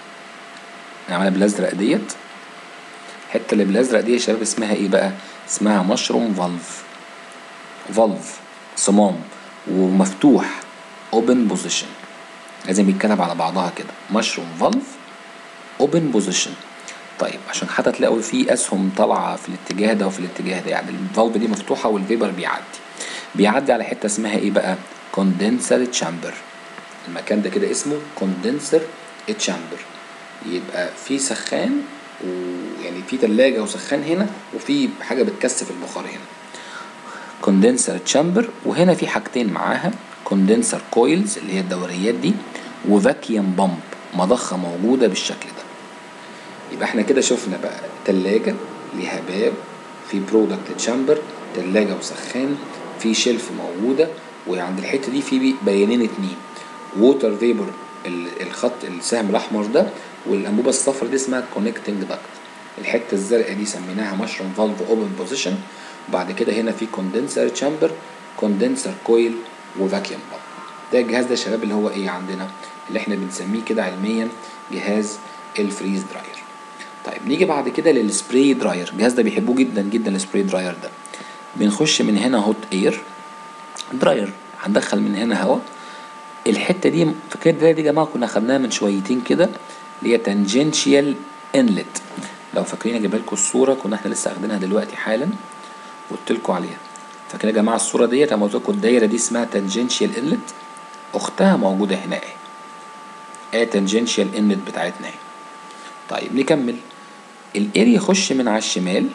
عملها بالازرق ديت الحته اللي بالازرق دي يا شباب اسمها ايه بقى اسمها مشروم فالف فالف صمام ومفتوح اوبن بوزيشن لازم يتكتب على بعضها كده مشروم فالف اوبن بوزيشن طيب عشان حتى تلاقوا في اسهم طالعه في الاتجاه ده وفي الاتجاه ده يعني الفالف دي مفتوحه والفيبر بيعدي بيعدي على حته اسمها ايه بقى كوندنسر تشامبر المكان ده كده اسمه كوندنسر تشامبر يبقى في سخان ويعني في تلاجة وسخان هنا وفي حاجة بتكثف البخار هنا كوندنسر تشامبر وهنا في حاجتين معاها كوندنسر كويلز اللي هي الدوريات دي وفاكيوم بامب مضخة موجودة بالشكل ده يبقى احنا كده شفنا بقى تلاجة ليها باب في برودكت تشامبر تلاجة وسخان في شيلف موجودة وعند الحتة دي في بيانين اتنين ووتر فيبر الخط السهم الاحمر ده والانبوبه الصفراء دي اسمها كونكتنج داكت الحته الزرقاء دي سميناها مشروم فالف اوبن بوزيشن وبعد كده هنا في كوندنسر تشامبر كوندنسر كويل وفاكيوم بامب ده الجهاز ده يا شباب اللي هو ايه عندنا اللي احنا بنسميه كده علميا جهاز الفريز دراير طيب نيجي بعد كده للسبراي دراير الجهاز ده بيحبوه جدا جدا السبراي دراير ده بنخش من هنا هوت اير دراير هندخل من هنا هواء الحته دي فاكرين دي يا جماعه كنا خدناها من شويتين كده اللي هي تانجنشيال انلت لو فاكرين اجيب لكم الصوره كنا احنا لسه واخدينها دلوقتي حالا وقلت لكم عليها فاكرين يا جماعه الصوره ديت انا قلت لكم الدايره دي اسمها تانجنشيال انلت اختها موجوده هنا اهي اهي تانجنشيال انلت بتاعتنا اهي طيب نكمل الاير يخش من على الشمال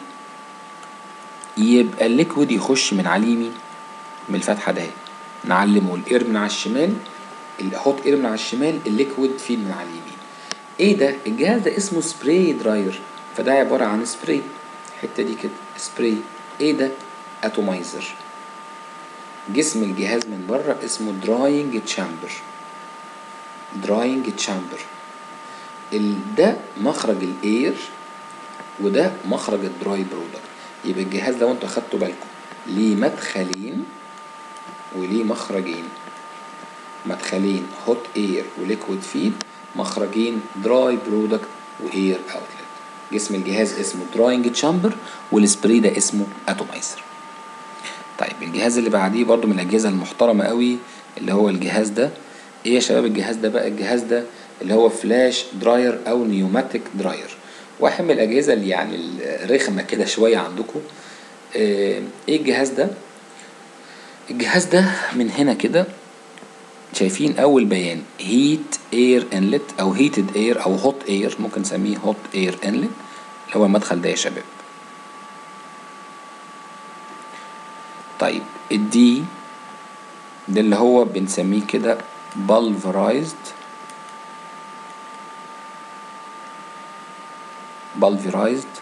يبقى الليكويد يخش من على اليمين من الفتحه ده نعلمه الاير من على الشمال الهوت اير من على الشمال الليكويد فيه من على اليمين ايه ده الجهاز ده اسمه سبراي دراير فده عباره عن سبراي الحته دي كده سبراي ايه ده اتومايزر جسم الجهاز من بره اسمه دراينج تشامبر دراينج تشامبر ده مخرج الاير وده مخرج الدراي برودكت يبقى الجهاز لو انتوا اخدتوا بالكم ليه مدخلين وليه مخرجين مدخلين هوت اير وليكويد فيد مخرجين دراي برودكت واير اوتلت جسم الجهاز اسمه دراينج تشامبر والسبراي ده اسمه اتومايزر طيب الجهاز اللي بعديه برضو من الاجهزه المحترمه قوي اللي هو الجهاز ده ايه يا شباب الجهاز ده بقى الجهاز ده اللي هو فلاش دراير او نيوماتيك دراير واحد من الاجهزه اللي يعني الرخمه كده شويه عندكم ايه الجهاز ده الجهاز ده من هنا كده شايفين اول بيان هيت اير انلت او هيتد اير او هوت اير ممكن نسميه هوت اير انلت اللي هو المدخل ده يا شباب طيب الدي ده اللي هو بنسميه كده pulverized pulverized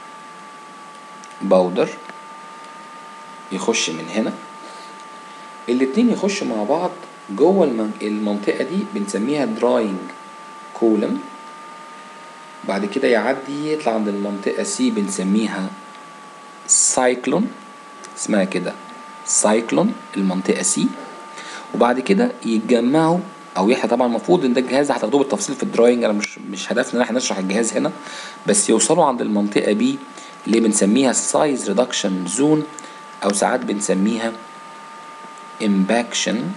باودر يخش من هنا الاتنين يخشوا مع بعض جوه المنطقة دي بنسميها دراينج كولم بعد كده يعدي يطلع عند المنطقة سي بنسميها سايكلون اسمها كده سايكلون المنطقة سي وبعد كده يتجمعوا او احنا طبعا المفروض ان ده الجهاز ده هتاخدوه بالتفصيل في الدراينج انا مش مش هدفنا ان احنا نشرح الجهاز هنا بس يوصلوا عند المنطقه بي اللي بنسميها السايز ريدكشن زون او ساعات بنسميها امباكشن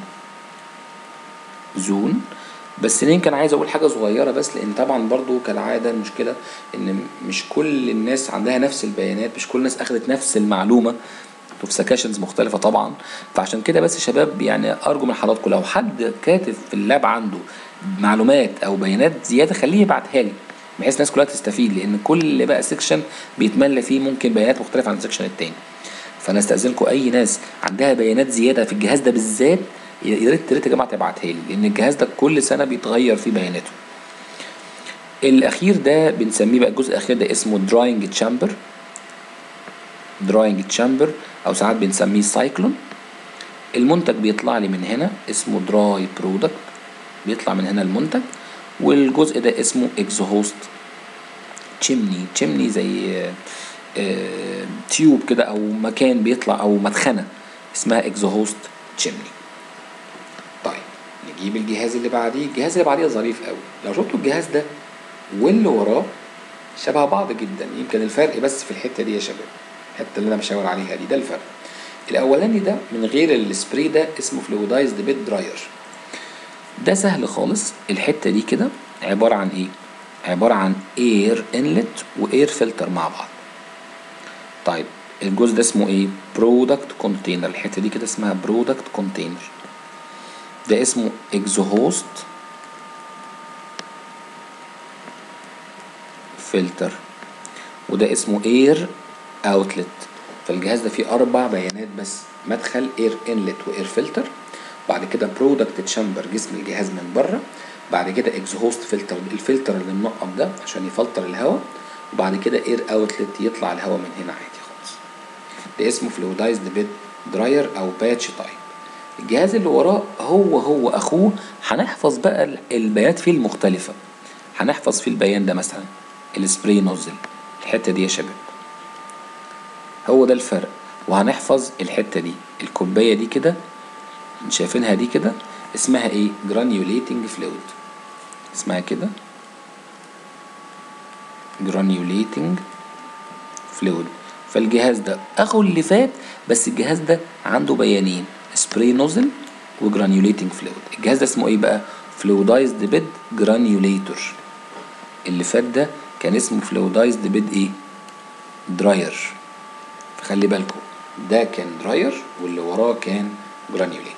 زون بس ليه كان عايز اقول حاجه صغيره بس لان طبعا برضو كالعاده المشكله ان مش كل الناس عندها نفس البيانات مش كل الناس اخذت نفس المعلومه في سكاشنز مختلفه طبعا فعشان كده بس يا شباب يعني ارجو من حضراتكم لو حد كاتب في اللاب عنده معلومات او بيانات زياده خليه يبعتها لي بحيث الناس كلها تستفيد لان كل بقى سيكشن بيتملى فيه ممكن بيانات مختلفه عن السيكشن التاني فانا استاذنكم اي ناس عندها بيانات زياده في الجهاز ده بالذات يا ريت يا ريت يا جماعه تبعتها لي لان الجهاز ده كل سنه بيتغير فيه بياناته الاخير ده بنسميه بقى الجزء الاخير ده اسمه دراينج تشامبر دراينج تشامبر او ساعات بنسميه سايكلون المنتج بيطلع لي من هنا اسمه دراي برودكت بيطلع من هنا المنتج والجزء ده اسمه اكزوهوست تشيمني تشيمني زي آه تيوب كده او مكان بيطلع او مدخنه اسمها اكزوهوست تشيمني طيب نجيب الجهاز اللي بعديه الجهاز اللي بعديه ظريف قوي لو شفتوا الجهاز ده واللي وراه شبه بعض جدا يمكن الفرق بس في الحته دي يا شباب الحته اللي انا مشاور عليها دي ده الفرق الاولاني ده من غير السبراي ده اسمه فلويدايزد بيت دراير ده سهل خالص الحته دي كده عباره عن ايه عباره عن اير انلت واير فلتر مع بعض طيب الجزء ده اسمه ايه برودكت كونتينر الحته دي كده اسمها برودكت كونتينر ده اسمه اكزوهوست فلتر وده اسمه اير اوتلت فالجهاز ده فيه اربع بيانات بس مدخل اير انلت واير فلتر بعد كده برودكت تشامبر جسم الجهاز من بره بعد كده اكزوهوست فلتر الفلتر اللي منقط ده عشان يفلتر الهواء وبعد كده اير اوتلت يطلع الهواء من هنا عادي خالص ده اسمه فلويدايزد بيد دراير او باتش تايب الجهاز اللي وراه هو هو اخوه هنحفظ بقى البيانات فيه المختلفة هنحفظ فيه البيان ده مثلا السبراي نوزل الحتة دي يا شباب هو ده الفرق وهنحفظ الحتة دي الكوباية دي كده شايفينها دي كده اسمها ايه جرانيوليتنج فلويد اسمها كده جرانيوليتنج فلويد فالجهاز ده اخو اللي فات بس الجهاز ده عنده بيانين سبراي نوزل وجرانيوليتنج فلويد الجهاز ده اسمه ايه بقى فلويدايزد بيد جرانيوليتور اللي فات ده كان اسمه فلويدايزد بيد ايه دراير فخلي بالكم ده كان دراير واللي وراه كان جرانيوليتور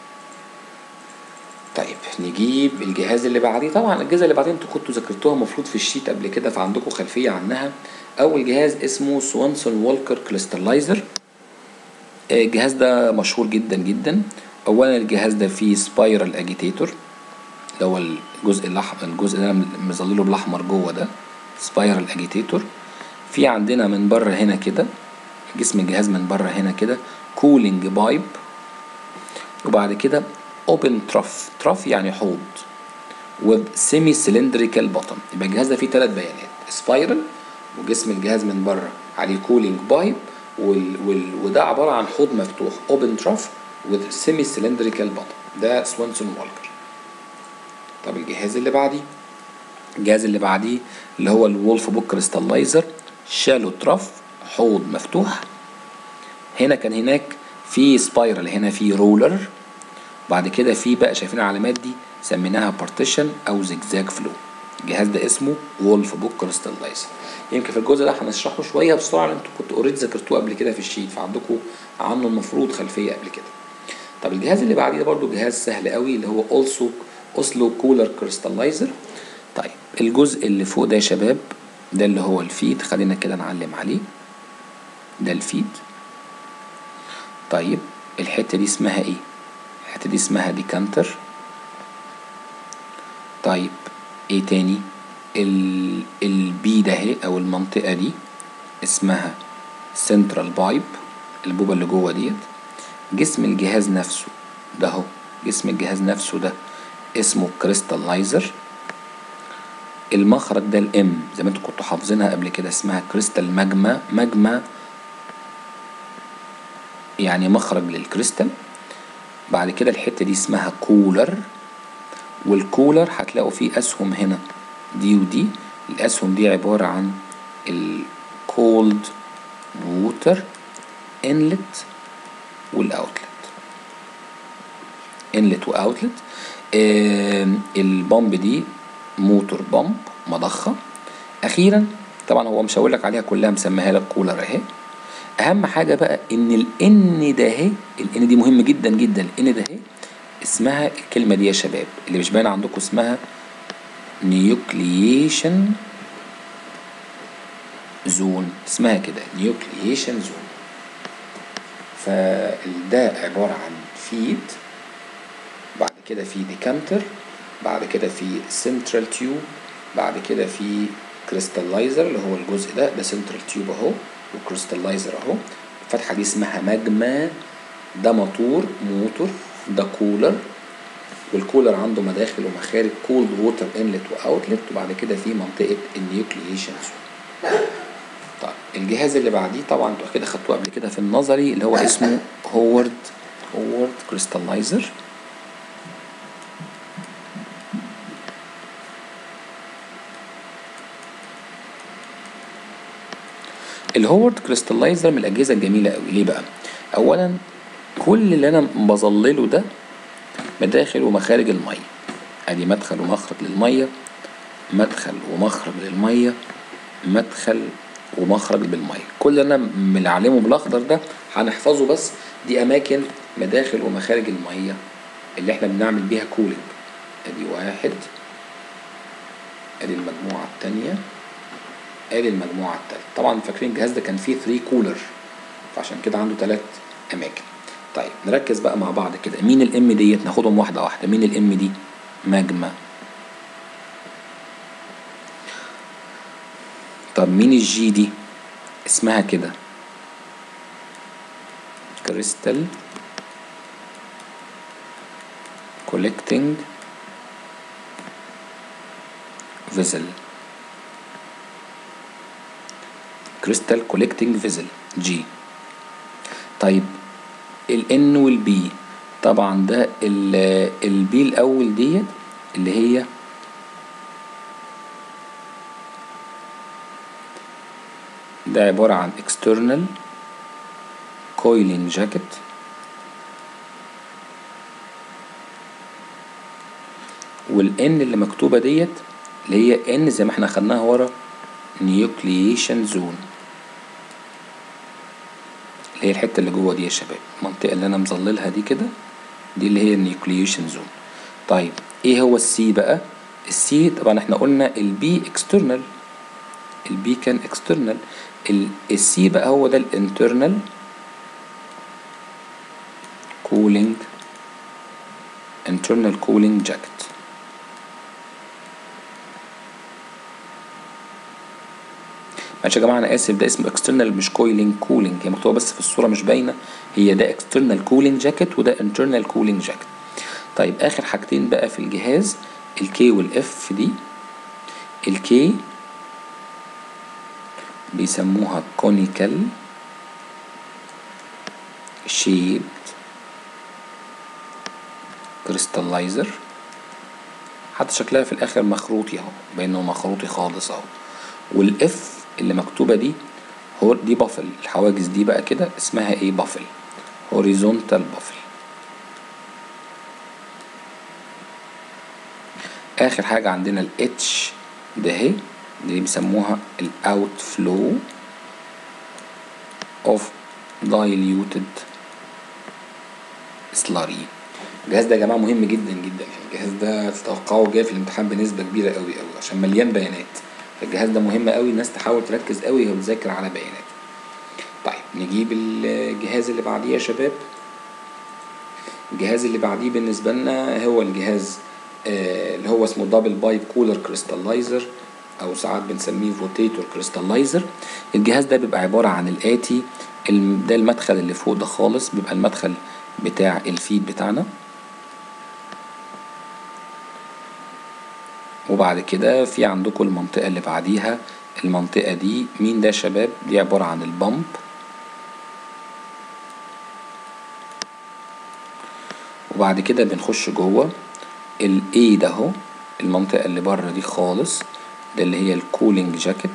طيب نجيب الجهاز اللي بعديه طبعا الاجهزه اللي بعدين انتوا كنتوا ذاكرتوها المفروض في الشيت قبل كده فعندكم خلفيه عنها اول جهاز اسمه سوانسون وولكر كريستالايزر الجهاز ده مشهور جدا جدا اولا الجهاز ده فيه سبايرال اجيتيتور اللي هو الجزء الاحمر الجزء اللي انا مظلله بالاحمر جوه ده سبايرال اجيتيتور في عندنا من بره هنا كده جسم الجهاز من بره هنا كده كولينج بايب وبعد كده اوبن تراف تراف يعني حوض with semi cylindrical bottom يبقى الجهاز ده فيه ثلاث بيانات سبايرال وجسم الجهاز من بره عليه كولينج بايب وال وال وده عباره عن حوض مفتوح اوبن تراف with semi cylindrical bottom ده سوانسون والكر طب الجهاز اللي بعديه الجهاز اللي بعديه اللي هو الولف بوك كريستالايزر شالو تراف حوض مفتوح هنا كان هناك في سبايرال هنا في رولر بعد كده في بقى شايفين العلامات دي سميناها بارتيشن او زجزاج فلو الجهاز ده اسمه وولف بوك كريستالايزر يمكن في الجزء ده هنشرحه شويه بسرعه لان انتوا كنتوا اوريدي ذاكرتوه قبل كده في الشيت فعندكم عنه المفروض خلفيه قبل كده طب الجهاز اللي بعديه برضو جهاز سهل قوي اللي هو اولسو اوسلو كولر كريستالايزر طيب الجزء اللي فوق ده يا شباب ده اللي هو الفيد خلينا كده نعلم عليه ده الفيد طيب الحته دي اسمها ايه الحته دي اسمها ديكانتر طيب ايه تاني ال البي ده اهي او المنطقه دي اسمها سنترال بايب البوبه اللي جوه ديت جسم الجهاز نفسه ده اهو جسم الجهاز نفسه ده اسمه كريستالايزر المخرج ده الام زي ما انتوا كنتوا حافظينها قبل كده اسمها كريستال ماجما ماجما يعني مخرج للكريستال بعد كده الحتة دي اسمها كولر والكولر هتلاقوا فيه أسهم هنا دي ودي الأسهم دي عبارة عن الكولد ووتر انلت والاوتلت انلت واوتلت البامب دي موتور بامب مضخة أخيرا طبعا هو مش هقول لك عليها كلها مسميها لك كولر اهي اهم حاجه بقى ان الان ده اهي الان دي مهم جدا جدا الان ده اهي اسمها الكلمه دي يا شباب اللي مش باينه عندكم اسمها نيوكلييشن زون اسمها كده نيوكلييشن زون فده عباره عن فيد بعد كده في ديكانتر بعد كده في سنترال تيوب بعد كده في كريستاللايزر اللي هو الجزء ده ده سنترال تيوب اهو وكريستاللايزر اهو الفتحه دي اسمها ماجما ده موتور موتور ده كولر والكولر عنده مداخل ومخارج كولد ووتر انلت واوتلت وبعد كده في منطقه النيوكلييشن زون طيب الجهاز اللي بعديه طبعا انتوا كده خدتوه قبل كده في النظري اللي هو اسمه هوورد هوورد كريستاللايزر الهوورد كريستاللايزر من الاجهزه الجميله قوي ليه بقى اولا كل اللي انا بظلله ده مداخل ومخارج الميه ادي مدخل ومخرج للميه مدخل ومخرج للميه مدخل ومخرج بالميه كل اللي انا ملعلمه بالاخضر ده هنحفظه بس دي اماكن مداخل ومخارج الميه اللي احنا بنعمل بيها كولينج ادي واحد ادي المجموعه الثانيه ادي المجموعه الثالثه طبعا فاكرين الجهاز ده كان فيه 3 كولر فعشان كده عنده ثلاث اماكن طيب نركز بقى مع بعض كده مين الام ديت ناخدهم واحده واحده مين الام دي ماجما طب مين الجي دي اسمها كده كريستال كولكتنج فيزل كريستال كولكتنج فيزل جي طيب الان والبي طبعا ده البي الاول ديت اللي هي ده عبارة عن external coiling jacket والان اللي مكتوبة ديت اللي هي ان زي ما احنا خدناها ورا نيوكلييشن زون اللي هي الحته اللي جوه دي يا شباب المنطقه اللي انا مظللها دي كده دي اللي هي النيوكلييشن زون طيب ايه هو السي بقى السي طبعا احنا قلنا البي اكسترنال البي كان اكسترنال السي بقى هو ده الانترنال كولينج internal cooling jacket معلش يا جماعه انا اسف ده اسمه اكسترنال مش كويلينج كولينج هي مكتوبه بس في الصوره مش باينه هي ده اكسترنال كولينج جاكيت وده انترنال كولينج جاكيت طيب اخر حاجتين بقى في الجهاز الكي والاف دي الكي بيسموها كونيكال شيبد كريستاللايزر حتى شكلها في الاخر مخروطي اهو بانه مخروطي خالص اهو والاف اللي مكتوبه دي هو دي بافل الحواجز دي بقى كده اسمها ايه بافل هوريزونتال بافل اخر حاجه عندنا الاتش ده اهي دي بيسموها الاوت فلو اوف diluted slurry الجهاز ده يا جماعه مهم جدا جدا يعني الجهاز ده تتوقعه جاي في الامتحان بنسبه كبيره قوي قوي عشان مليان بيانات الجهاز ده مهم قوي الناس تحاول تركز قوي وهي بتذاكر على بيانات طيب نجيب الجهاز اللي بعديه يا شباب الجهاز اللي بعديه بالنسبه لنا هو الجهاز آه اللي هو اسمه دبل بايب كولر كريستاللايزر او ساعات بنسميه فوتيتور كريستاللايزر الجهاز ده بيبقى عباره عن الاتي ده المدخل اللي فوق ده خالص بيبقى المدخل بتاع الفيد بتاعنا وبعد كده في عندكم المنطقة اللي بعديها المنطقة دي مين ده يا شباب دي عبارة عن البامب وبعد كده بنخش جوه ال A ده اهو المنطقة اللي بره دي خالص ده اللي هي الكولينج جاكيت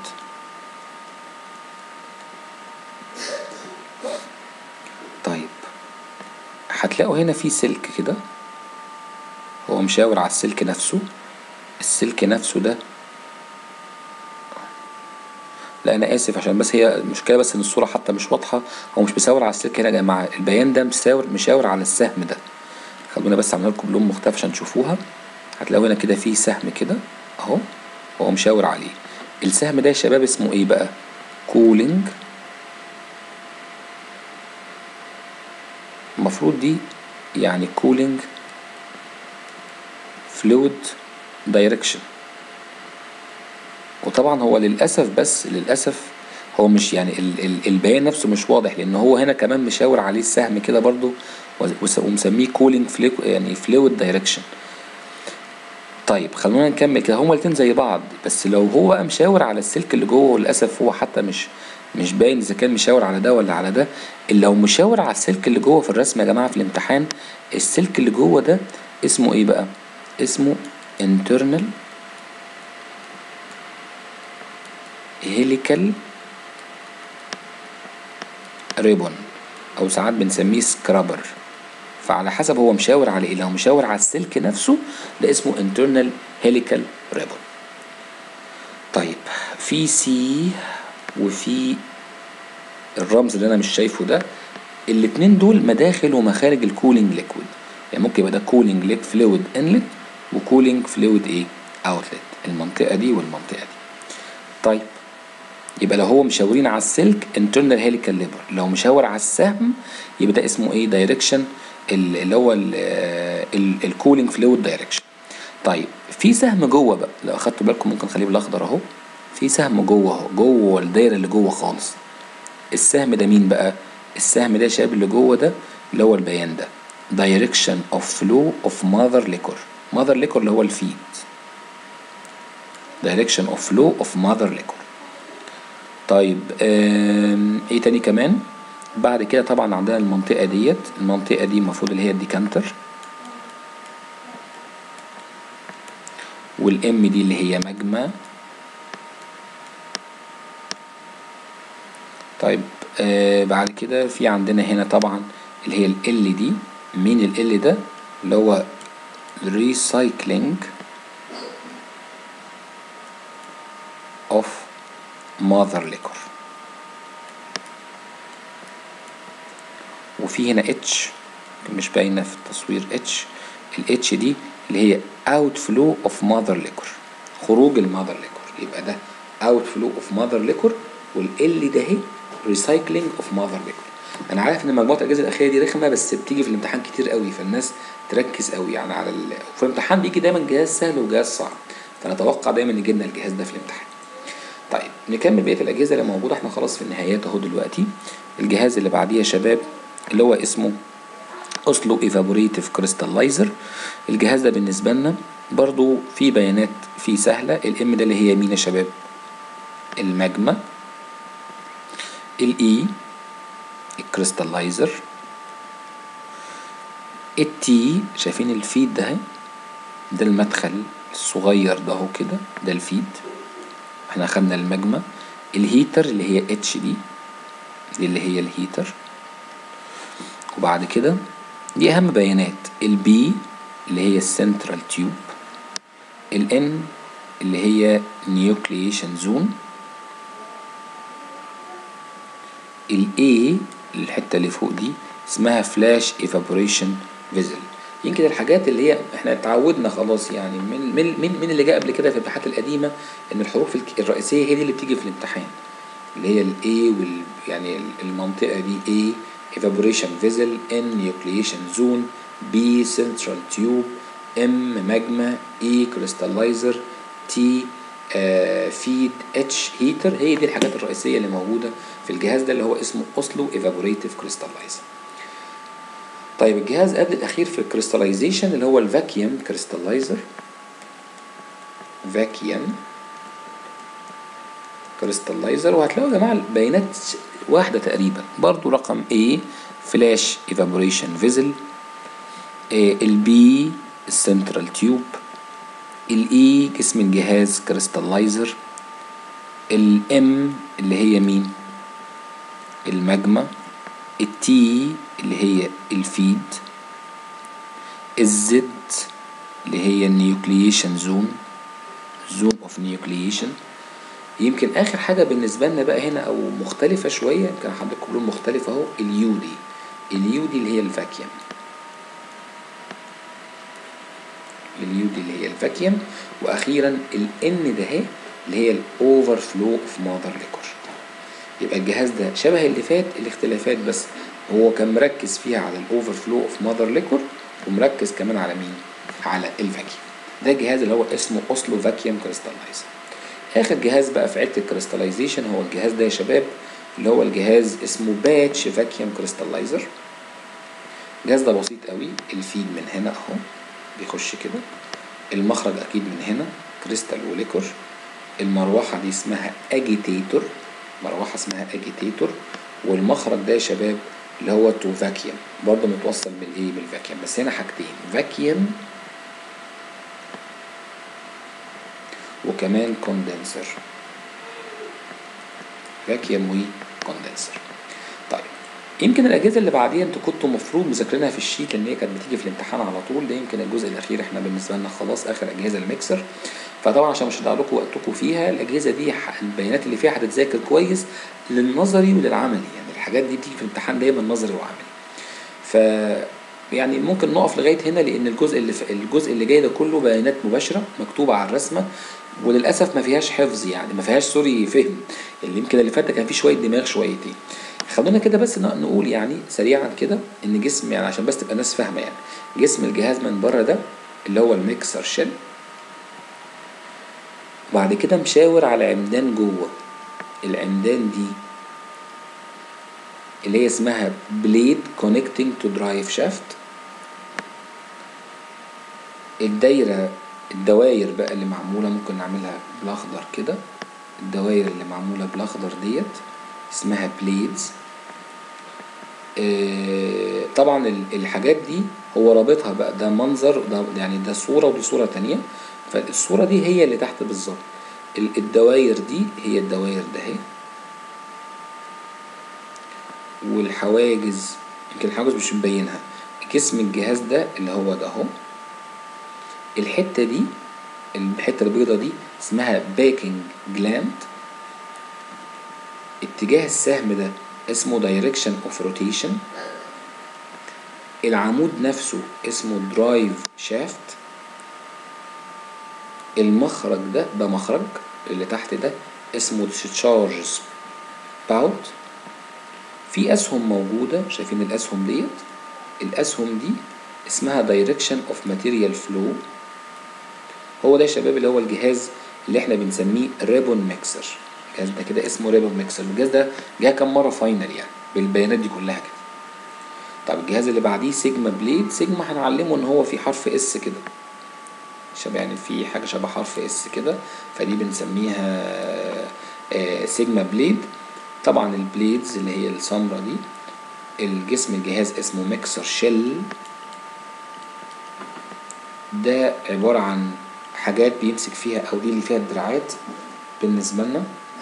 طيب هتلاقوا هنا في سلك كده هو مشاور على السلك نفسه السلك نفسه ده لا انا اسف عشان بس هي المشكله بس ان الصوره حتى مش واضحه هو مش مشاور على السلك هنا يا جماعه البيان ده مشاور مشاور على السهم ده خلونا بس عملنا لكم لون مختلف عشان تشوفوها هتلاقوا هنا كده في سهم كده اهو هو مشاور عليه السهم ده يا شباب اسمه ايه بقى كولينج المفروض دي يعني كولينج فلويد دايركشن وطبعا هو للاسف بس للاسف هو مش يعني ال ال البيان نفسه مش واضح لان هو هنا كمان مشاور عليه السهم كده برضو ومسميه كولينج يعني فلويد دايركشن طيب خلونا نكمل كده هما الاتنين زي بعض بس لو هو بقى مشاور على السلك اللي جوه وللاسف هو حتى مش مش باين اذا كان مشاور على ده ولا على ده لو مشاور على السلك اللي جوه في الرسم يا جماعه في الامتحان السلك اللي جوه ده اسمه ايه بقى اسمه internal هيليكال ريبون او ساعات بنسميه سكرابر فعلى حسب هو مشاور على ايه لو مشاور على السلك نفسه ده اسمه internal helical ribbon طيب في سي وفي الرمز اللي انا مش شايفه ده الاتنين دول مداخل ومخارج الكولينج ليكويد يعني ممكن يبقى ده كولينج ليك فلويد انلت وكولينج فلويد ايه اوتلت المنطقه دي والمنطقه دي طيب يبقى لو هو مشاورين على السلك internal helical ليبر لو مشاور على السهم يبقى ده اسمه ايه دايركشن اللي هو الكولينج فلويد دايركشن طيب في سهم جوه بقى لو اخدتوا بالكم ممكن نخليه بالاخضر اهو في سهم جوه اهو جوه الدايره اللي جوه خالص السهم ده مين بقى السهم ده يا شباب اللي جوه ده اللي هو البيان ده direction of flow of mother liquor mother liquor اللي هو الفيد direction of flow of mother liquor طيب ايه تاني كمان بعد كده طبعا عندنا المنطقة ديت المنطقة دي المفروض اللي هي الديكانتر والام دي اللي هي مجمع طيب آه بعد كده في عندنا هنا طبعا اللي هي ال دي مين ال ده اللي هو recycling of mother liquor وفي هنا اتش مش باينه في التصوير اتش الاتش دي اللي هي outflow of mother liquor خروج المذر liquor يبقى ده outflow of mother liquor والال ده اهي recycling of mother liquor انا عارف ان مجموعه الاجهزه الاخيره دي رخمه بس بتيجي في الامتحان كتير قوي فالناس تركز قوي يعني على ال... في الامتحان بيجي دايما جهاز سهل وجهاز صعب فانا اتوقع دايما يجي لنا الجهاز ده في الامتحان طيب نكمل بقيه الاجهزه اللي موجوده احنا خلاص في النهايات اهو دلوقتي الجهاز اللي بعديه يا شباب اللي هو اسمه اوسلو ايفابوريتيف كريستاللايزر الجهاز ده بالنسبه لنا برضو في بيانات فيه سهله الام ده اللي هي مين يا شباب الماجما الاي الكريستاللايزر التي شايفين الفيد ده ده المدخل الصغير ده اهو كده ده الفيد احنا اخدنا الماجما الهيتر اللي هي اتش دي دي اللي هي الهيتر وبعد كده دي اهم بيانات البي اللي هي السنترال تيوب الان اللي هي نيوكليشن زون الاي الحته اللي فوق دي اسمها فلاش ايفابوريشن فيزل يمكن الحاجات اللي هي احنا اتعودنا خلاص يعني من من من, من اللي جاء قبل كده في الامتحانات القديمه ان الحروف الرئيسيه هي دي اللي بتيجي في الامتحان اللي هي الاي وال يعني المنطقه دي اي evaporation vessel N nucleation zone B central tube M magma E crystallizer T آه feed H heater هي دي الحاجات الرئيسية اللي موجودة في الجهاز ده اللي هو اسمه أوسلو evaporative crystallizer طيب الجهاز قبل الأخير في الكريستاليزيشن اللي هو الفاكيوم كريستاللايزر فاكيوم كريستاللايزر وهتلاقوا يا جماعة البيانات واحدة تقريبا برضو رقم A فلاش ايفابوريشن فيزل البي السنترال تيوب الاي جسم الجهاز كريستاللايزر الام اللي هي مين الماجما التي اللي هي الفيد الزد اللي هي النيوكليشن زون زون اوف نيوكليشن يمكن اخر حاجه بالنسبه لنا بقى هنا او مختلفه شويه يمكن حضرتك كلهم مختلفه اهو اليو دي اليو دي اللي هي الفاكيوم اليو دي اللي هي الفاكيوم واخيرا الان ده اهي اللي هي الاوفر فلو اوف ماذر ليكور يبقى الجهاز ده شبه اللي فات الاختلافات بس هو كان مركز فيها على الاوفر فلو اوف ماذر ليكور ومركز كمان على مين على الفاكيوم ده الجهاز اللي هو اسمه اوسلو فاكيوم كريستاللايزر اخر جهاز بقى في عده الكريستاليزيشن هو الجهاز ده يا شباب اللي هو الجهاز اسمه باتش فاكيوم كريستاللايزر الجهاز ده بسيط قوي الفيد من هنا اهو بيخش كده المخرج اكيد من هنا كريستال وليكور المروحه دي اسمها اجيتيتور مروحه اسمها اجيتيتور والمخرج ده يا شباب اللي هو تو فاكيوم برضه متوصل بالايه بالفاكيوم بس هنا حاجتين فاكيوم وكمان كوندنسر فاكيوم وكوندنسر طيب يمكن الاجهزه اللي بعديها انتوا كنتوا المفروض مذاكرينها في الشيت لان هي كانت بتيجي في الامتحان على طول ده يمكن الجزء الاخير احنا بالنسبه لنا خلاص اخر اجهزه الميكسر فطبعا عشان مش هضيع لكم وقتكم فيها الاجهزه دي البيانات اللي فيها هتتذاكر كويس للنظري وللعملي يعني الحاجات دي بتيجي في الامتحان دايما نظري وعملي ف يعني ممكن نقف لغايه هنا لان الجزء اللي في الجزء اللي جاي ده كله بيانات مباشره مكتوبه على الرسمه وللاسف ما فيهاش حفظ يعني ما فيهاش سوري فهم اللي يمكن اللي فات ده كان فيه شويه دماغ شويتين خلونا كده بس نقول يعني سريعا كده ان جسم يعني عشان بس تبقى الناس فاهمه يعني جسم الجهاز من بره ده اللي هو الميكسر شيل وبعد كده مشاور على عمدان جوه العمدان دي اللي هي اسمها بليد كونكتنج تو درايف شافت الدايرة الدواير بقى اللي معمولة ممكن نعملها بالأخضر كده الدواير اللي معمولة بالأخضر ديت اسمها بليدز آه طبعا الحاجات دي هو رابطها بقى ده منظر ده يعني ده صورة ودي صورة تانية فالصورة دي هي اللي تحت بالظبط الدواير دي هي الدواير ده اهي والحواجز يمكن الحواجز مش مبينها جسم الجهاز ده اللي هو ده اهو الحته دي الحته البيضه دي اسمها باكينج جلاند اتجاه السهم ده اسمه دايركشن اوف روتيشن العمود نفسه اسمه درايف شافت المخرج ده ده مخرج اللي تحت ده اسمه discharge spout في اسهم موجوده شايفين الاسهم ديت الاسهم دي اسمها دايركشن اوف ماتيريال فلو هو ده يا شباب اللي هو الجهاز اللي احنا بنسميه ريبون ميكسر الجهاز ده كده اسمه ريبون ميكسر الجهاز ده جه كام مره فاينل يعني بالبيانات دي كلها كده طب الجهاز اللي بعديه سيجما بليد سيجما هنعلمه ان هو في حرف اس كده شبه يعني في حاجه شبه حرف اس كده فدي بنسميها آه سيجما بليد طبعا البليدز اللي هي السمرة دي الجسم الجهاز اسمه ميكسر شيل ده عبارة عن حاجات بيمسك فيها او دي اللي فيها الدراعات بالنسبة لنا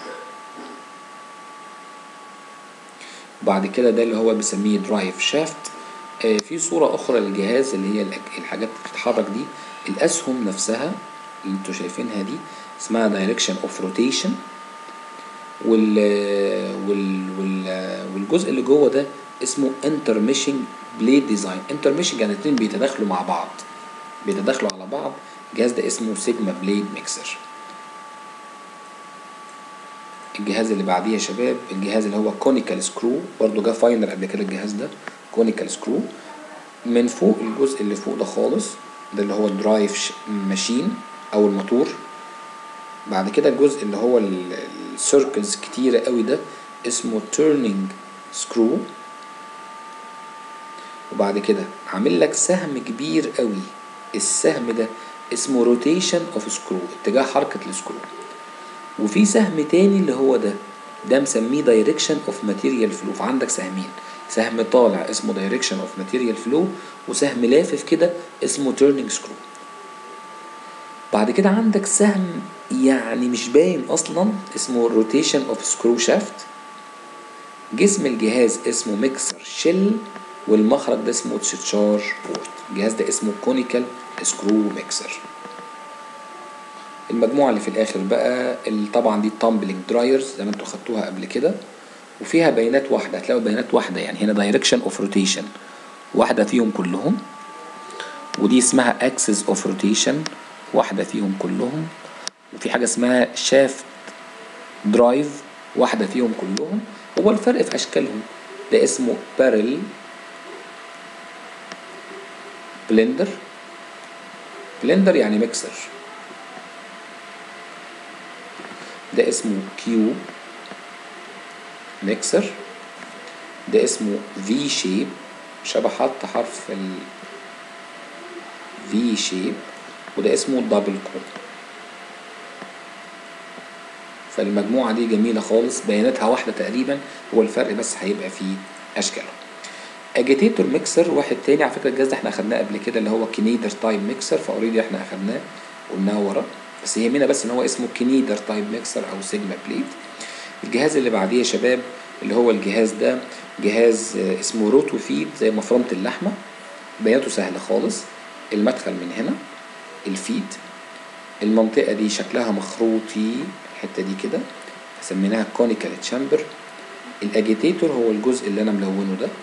بعد كده ده اللي هو بيسميه درايف شافت آه في صورة أخرى للجهاز اللي هي الحاجات اللي بتتحرك دي الأسهم نفسها اللي انتوا شايفينها دي اسمها دايركشن اوف روتيشن وال وال وال والجزء اللي جوه ده اسمه انترميشنج بليد ديزاين انترميشنج يعني الاثنين بيتداخلوا مع بعض بيتداخلوا على بعض الجهاز ده اسمه سيجما بليد ميكسر الجهاز اللي بعديه يا شباب الجهاز اللي هو كونيكال سكرو برضو جه فاينل قبل كده الجهاز ده كونيكال سكرو من فوق الجزء اللي فوق ده خالص ده اللي هو الدرايف ماشين او الموتور بعد كده الجزء اللي هو السيركلز كتيرة قوي ده اسمه تيرنينج سكرو وبعد كده عامل لك سهم كبير قوي السهم ده اسمه روتيشن اوف سكرو اتجاه حركة السكرو وفي سهم تاني اللي هو ده ده مسميه دايركشن اوف ماتيريال فلو فعندك سهمين سهم طالع اسمه دايركشن اوف ماتيريال فلو وسهم لافف كده اسمه تيرنينج سكرو بعد كده عندك سهم يعني مش باين اصلا اسمه روتيشن اوف سكرو شافت جسم الجهاز اسمه ميكسر شيل والمخرج ده اسمه تشارج بورت الجهاز ده اسمه كونيكال سكرو ميكسر المجموعة اللي في الآخر بقى ال- طبعا دي التامبلينج درايرز زي ما انتوا خدتوها قبل كده وفيها بيانات واحدة هتلاقوا بيانات واحدة يعني هنا دايركشن اوف روتيشن واحدة فيهم كلهم ودي اسمها اكسس اوف روتيشن واحدة فيهم كلهم وفي حاجة اسمها شافت درايف واحدة فيهم كلهم هو الفرق في أشكالهم ده اسمه بارل بلندر بلندر يعني ميكسر ده اسمه كيو ميكسر ده اسمه في شيب شبه حط حرف ال في شيب وده اسمه دبل كون فالمجموعة دي جميلة خالص بياناتها واحدة تقريبا هو الفرق بس هيبقى في أشكالهم اجيتيتور ميكسر واحد تاني على فكرة الجهاز ده احنا أخدناه قبل كده اللي هو كينيدر تايب ميكسر فأوريدي احنا أخدناه قلناه ورا بس يهمنا بس إن هو اسمه كينيدر تايب ميكسر أو سيجما بليد الجهاز اللي بعديه يا شباب اللي هو الجهاز ده جهاز آه، اسمه روتو فيد زي مفرمة اللحمة بياناته سهلة خالص المدخل من هنا الفيد المنطقة دي شكلها مخروطي الحتة دي كده سميناها كونيكال تشامبر الاجيتيتور هو الجزء اللي انا ملونه ده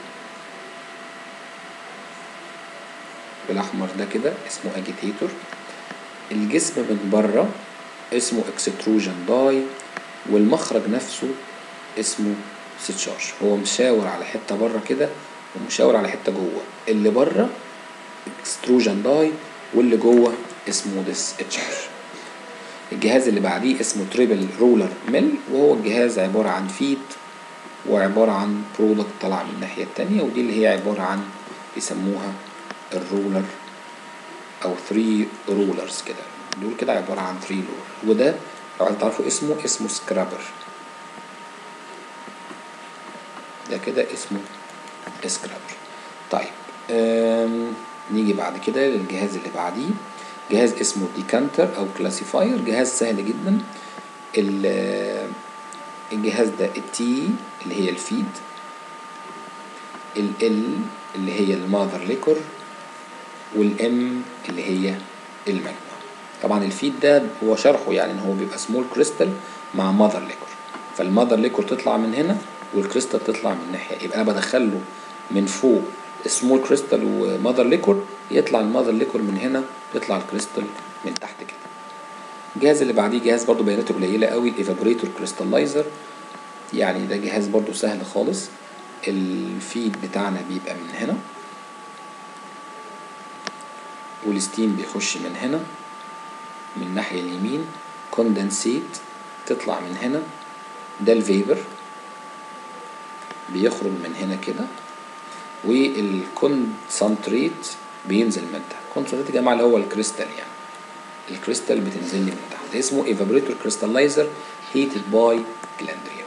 بالاحمر ده كده اسمه اجيتيتور الجسم من بره اسمه اكستروجن داي والمخرج نفسه اسمه ستشارج هو مشاور على حته بره كده ومشاور على حته جوه اللي بره اكستروجن داي واللي جوه اسمه ديس اتشارج الجهاز اللي بعديه اسمه تريبل رولر ميل وهو الجهاز عبارة عن فيد وعبارة عن برودكت طالع من الناحية التانية ودي اللي هي عبارة عن بيسموها الرولر أو ثري رولرز كده دول كده عبارة عن ثري رولر وده لو عايز تعرفوا اسمه اسمه سكرابر ده كده اسمه سكرابر طيب أم نيجي بعد كده للجهاز اللي بعديه جهاز اسمه ديكانتر او كلاسيفاير جهاز سهل جدا ال- الجهاز ده التي اللي هي الفيد ال اللي هي الماذر ليكور والام اللي هي المجمع طبعا الفيد ده هو شرحه يعني ان هو بيبقى سمول كريستال مع ماذر ليكور فالماذر ليكور تطلع من هنا والكريستال تطلع من الناحيه يبقى انا بدخله من فوق سمول كريستال وماذر ليكور يطلع الماذر ليكور من هنا يطلع الكريستال من تحت كده الجهاز اللي بعديه جهاز برضو بياناته قليله قوي الايفابوريتور كريستاللايزر يعني ده جهاز برضو سهل خالص الفيد بتاعنا بيبقى من هنا والستيم بيخش من هنا من الناحية اليمين كوندنسيت تطلع من هنا ده الفيبر بيخرج من هنا كده والكونسنتريت بينزل من تحت كونسنتريت يا جماعة اللي هو الكريستال يعني الكريستال بتنزل لي من تحت اسمه ايفابوريتور كريستاللايزر هيتد باي جلاندريا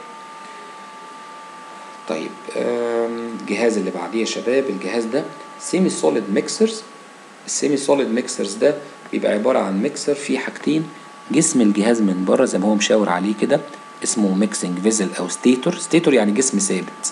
طيب آم، الجهاز اللي بعديه يا شباب الجهاز ده سيمي سوليد ميكسرز السيمي سوليد ميكسرز ده بيبقى عبارة عن ميكسر فيه حاجتين جسم الجهاز من بره زي ما هو مشاور عليه كده اسمه ميكسنج فيزل او ستيتور ستيتور يعني جسم ثابت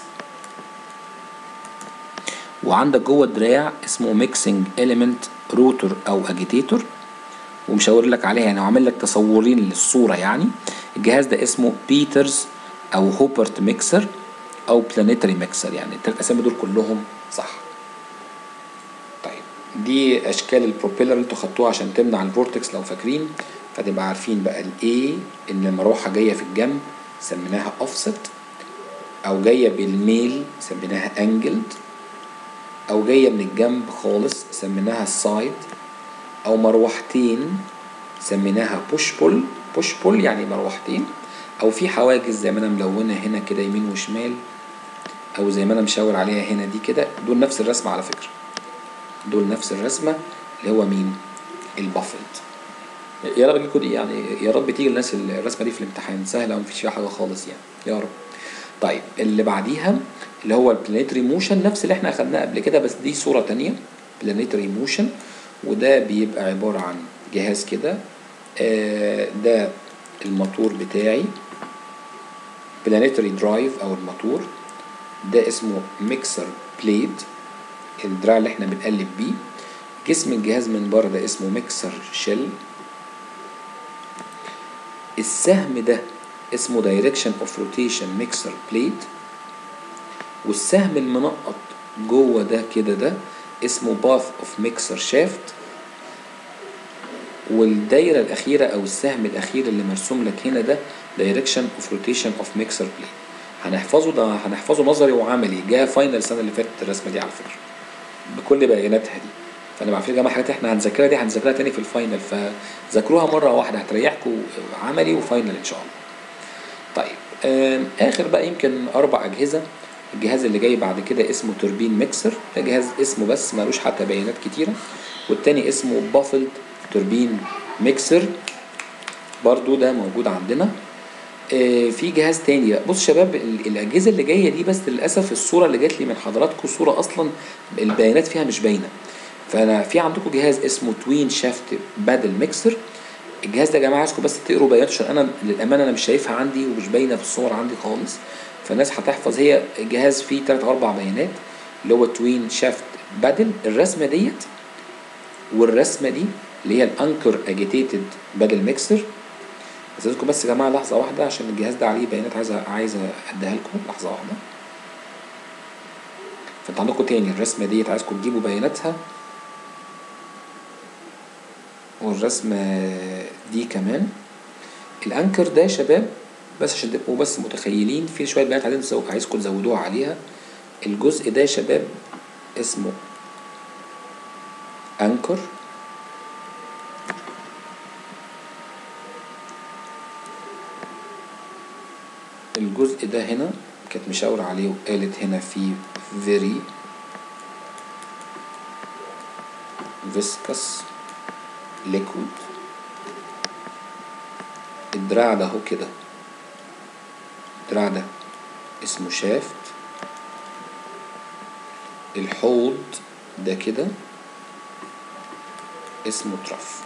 وعندك جوه الدراع اسمه ميكسنج اليمنت روتور او اجيتيتور ومشاور لك عليها يعني وعامل لك تصورين للصوره يعني الجهاز ده اسمه بيترز او هوبرت ميكسر او بلانيتري ميكسر يعني التلات اسامي دول كلهم صح طيب دي اشكال البروبيلر اللي انتوا خدتوها عشان تمنع الفورتكس لو فاكرين فتبقى عارفين بقى الاي ان المروحه جايه في الجنب سميناها اوفست او جايه بالميل سميناها انجلد او جايه من الجنب خالص سميناها السايد او مروحتين سميناها بوش بول بوش بول يعني مروحتين او في حواجز زي ما انا ملونه هنا كده يمين وشمال او زي ما انا مشاور عليها هنا دي كده دول نفس الرسمه على فكره دول نفس الرسمه اللي هو مين البافلد يا رب تجيكوا دي يعني يا رب تيجي الناس الرسمه دي في الامتحان سهله ومفيش فيها حاجه خالص يعني يا رب طيب اللي بعديها اللي هو البلانيتري موشن نفس اللي احنا اخدناه قبل كده بس دي صورة تانية بلانيتري موشن وده بيبقى عبارة عن جهاز كده آه ده الموتور بتاعي بلانيتري درايف او الموتور ده اسمه ميكسر بليد الدراع اللي احنا بنقلب بيه جسم الجهاز من بره ده اسمه ميكسر شيل السهم ده اسمه دايركشن اوف روتيشن ميكسر بليد والسهم المنقط جوه ده كده ده اسمه باث اوف ميكسر شافت والدايره الاخيره او السهم الاخير اللي مرسوم لك هنا ده دايركشن اوف روتيشن اوف ميكسر بليد هنحفظه ده هنحفظه نظري وعملي جاء فاينل السنه اللي فاتت الرسمه دي على فكره بكل بياناتها دي فانا بعرف يا جماعه حاجات احنا هنذاكرها دي هنذاكرها تاني في الفاينل فذاكروها مره واحده هتريحكم عملي وفاينل ان شاء الله طيب اخر بقى يمكن اربع اجهزه الجهاز اللي جاي بعد كده اسمه توربين ميكسر ده جهاز اسمه بس ملوش حتى بيانات كتيره والتاني اسمه بافلد توربين ميكسر برضو ده موجود عندنا آه في جهاز تاني بقى بص شباب الاجهزه اللي جايه دي بس للاسف الصوره اللي جات لي من حضراتكم صوره اصلا البيانات فيها مش باينه فانا في عندكم جهاز اسمه توين شافت بادل ميكسر الجهاز ده يا جماعه عايزكم بس تقروا بياناته عشان انا للامانه انا مش شايفها عندي ومش باينه في الصور عندي خالص فالناس هتحفظ هي جهاز فيه تلات اربع بيانات اللي هو توين شافت بادل الرسمه ديت والرسمه دي اللي هي الانكر اجيتيتد بادل ميكسر استاذنكم بس يا جماعه لحظه واحده عشان الجهاز ده عليه بيانات عايزه عايزه اديها لكم لحظه واحده فانت عندكم تاني الرسمه ديت عايزكم تجيبوا بياناتها والرسمه دي كمان الانكر ده يا شباب بس عشان تبقوا بس متخيلين في شويه بيانات عايزين عايزكم تزودوها عليها الجزء ده يا شباب اسمه انكر الجزء ده هنا كانت مشاور عليه وقالت هنا في very viscous liquid الدراع ده اهو كده الدراع ده اسمه شافت الحوض ده كده اسمه ترف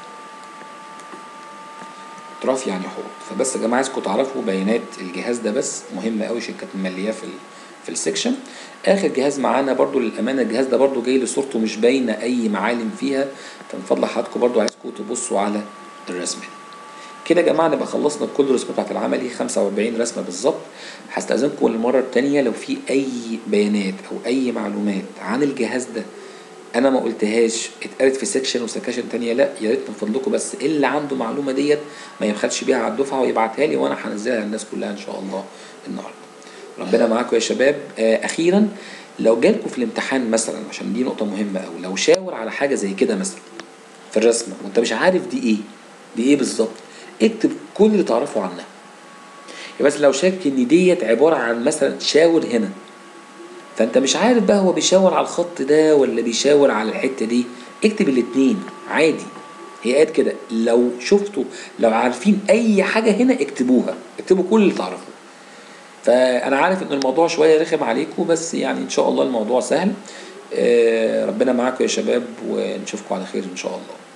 تراف يعني حوض فبس يا جماعه عايزكم تعرفوا بيانات الجهاز ده بس مهم قوي عشان كانت مملياه في في السكشن اخر جهاز معانا برضو للامانه الجهاز ده برضو جاي لي صورته مش باينه اي معالم فيها فمن فضل حضراتكم برضو عايزكم تبصوا على الرسمه دي كده يا جماعه نبقى خلصنا كل الرسومات بتاعت العملي 45 رسمه بالظبط هستاذنكم المره الثانيه لو في اي بيانات او اي معلومات عن الجهاز ده انا ما قلتهاش اتقالت في سيكشن وسكاشن تانية لا يا ريت من فضلكم بس اللي عنده معلومه ديت ما يبخلش بيها على الدفعه ويبعتها لي وانا هنزلها للناس كلها ان شاء الله النهارده ربنا معاكم يا شباب آه اخيرا لو جالكم في الامتحان مثلا عشان دي نقطه مهمه قوي لو شاور على حاجه زي كده مثلا في الرسمه وانت مش عارف دي ايه دي ايه بالظبط اكتب كل اللي تعرفه عنها يا بس لو شاك ان ديت عباره عن مثلا شاور هنا فانت مش عارف بقى هو بيشاور على الخط ده ولا بيشاور على الحته دي اكتب الاتنين عادي هي قالت كده لو شفتوا لو عارفين اي حاجه هنا اكتبوها اكتبوا كل اللي تعرفوه فانا عارف ان الموضوع شويه رخم عليكم بس يعني ان شاء الله الموضوع سهل آه ربنا معاكم يا شباب ونشوفكم على خير ان شاء الله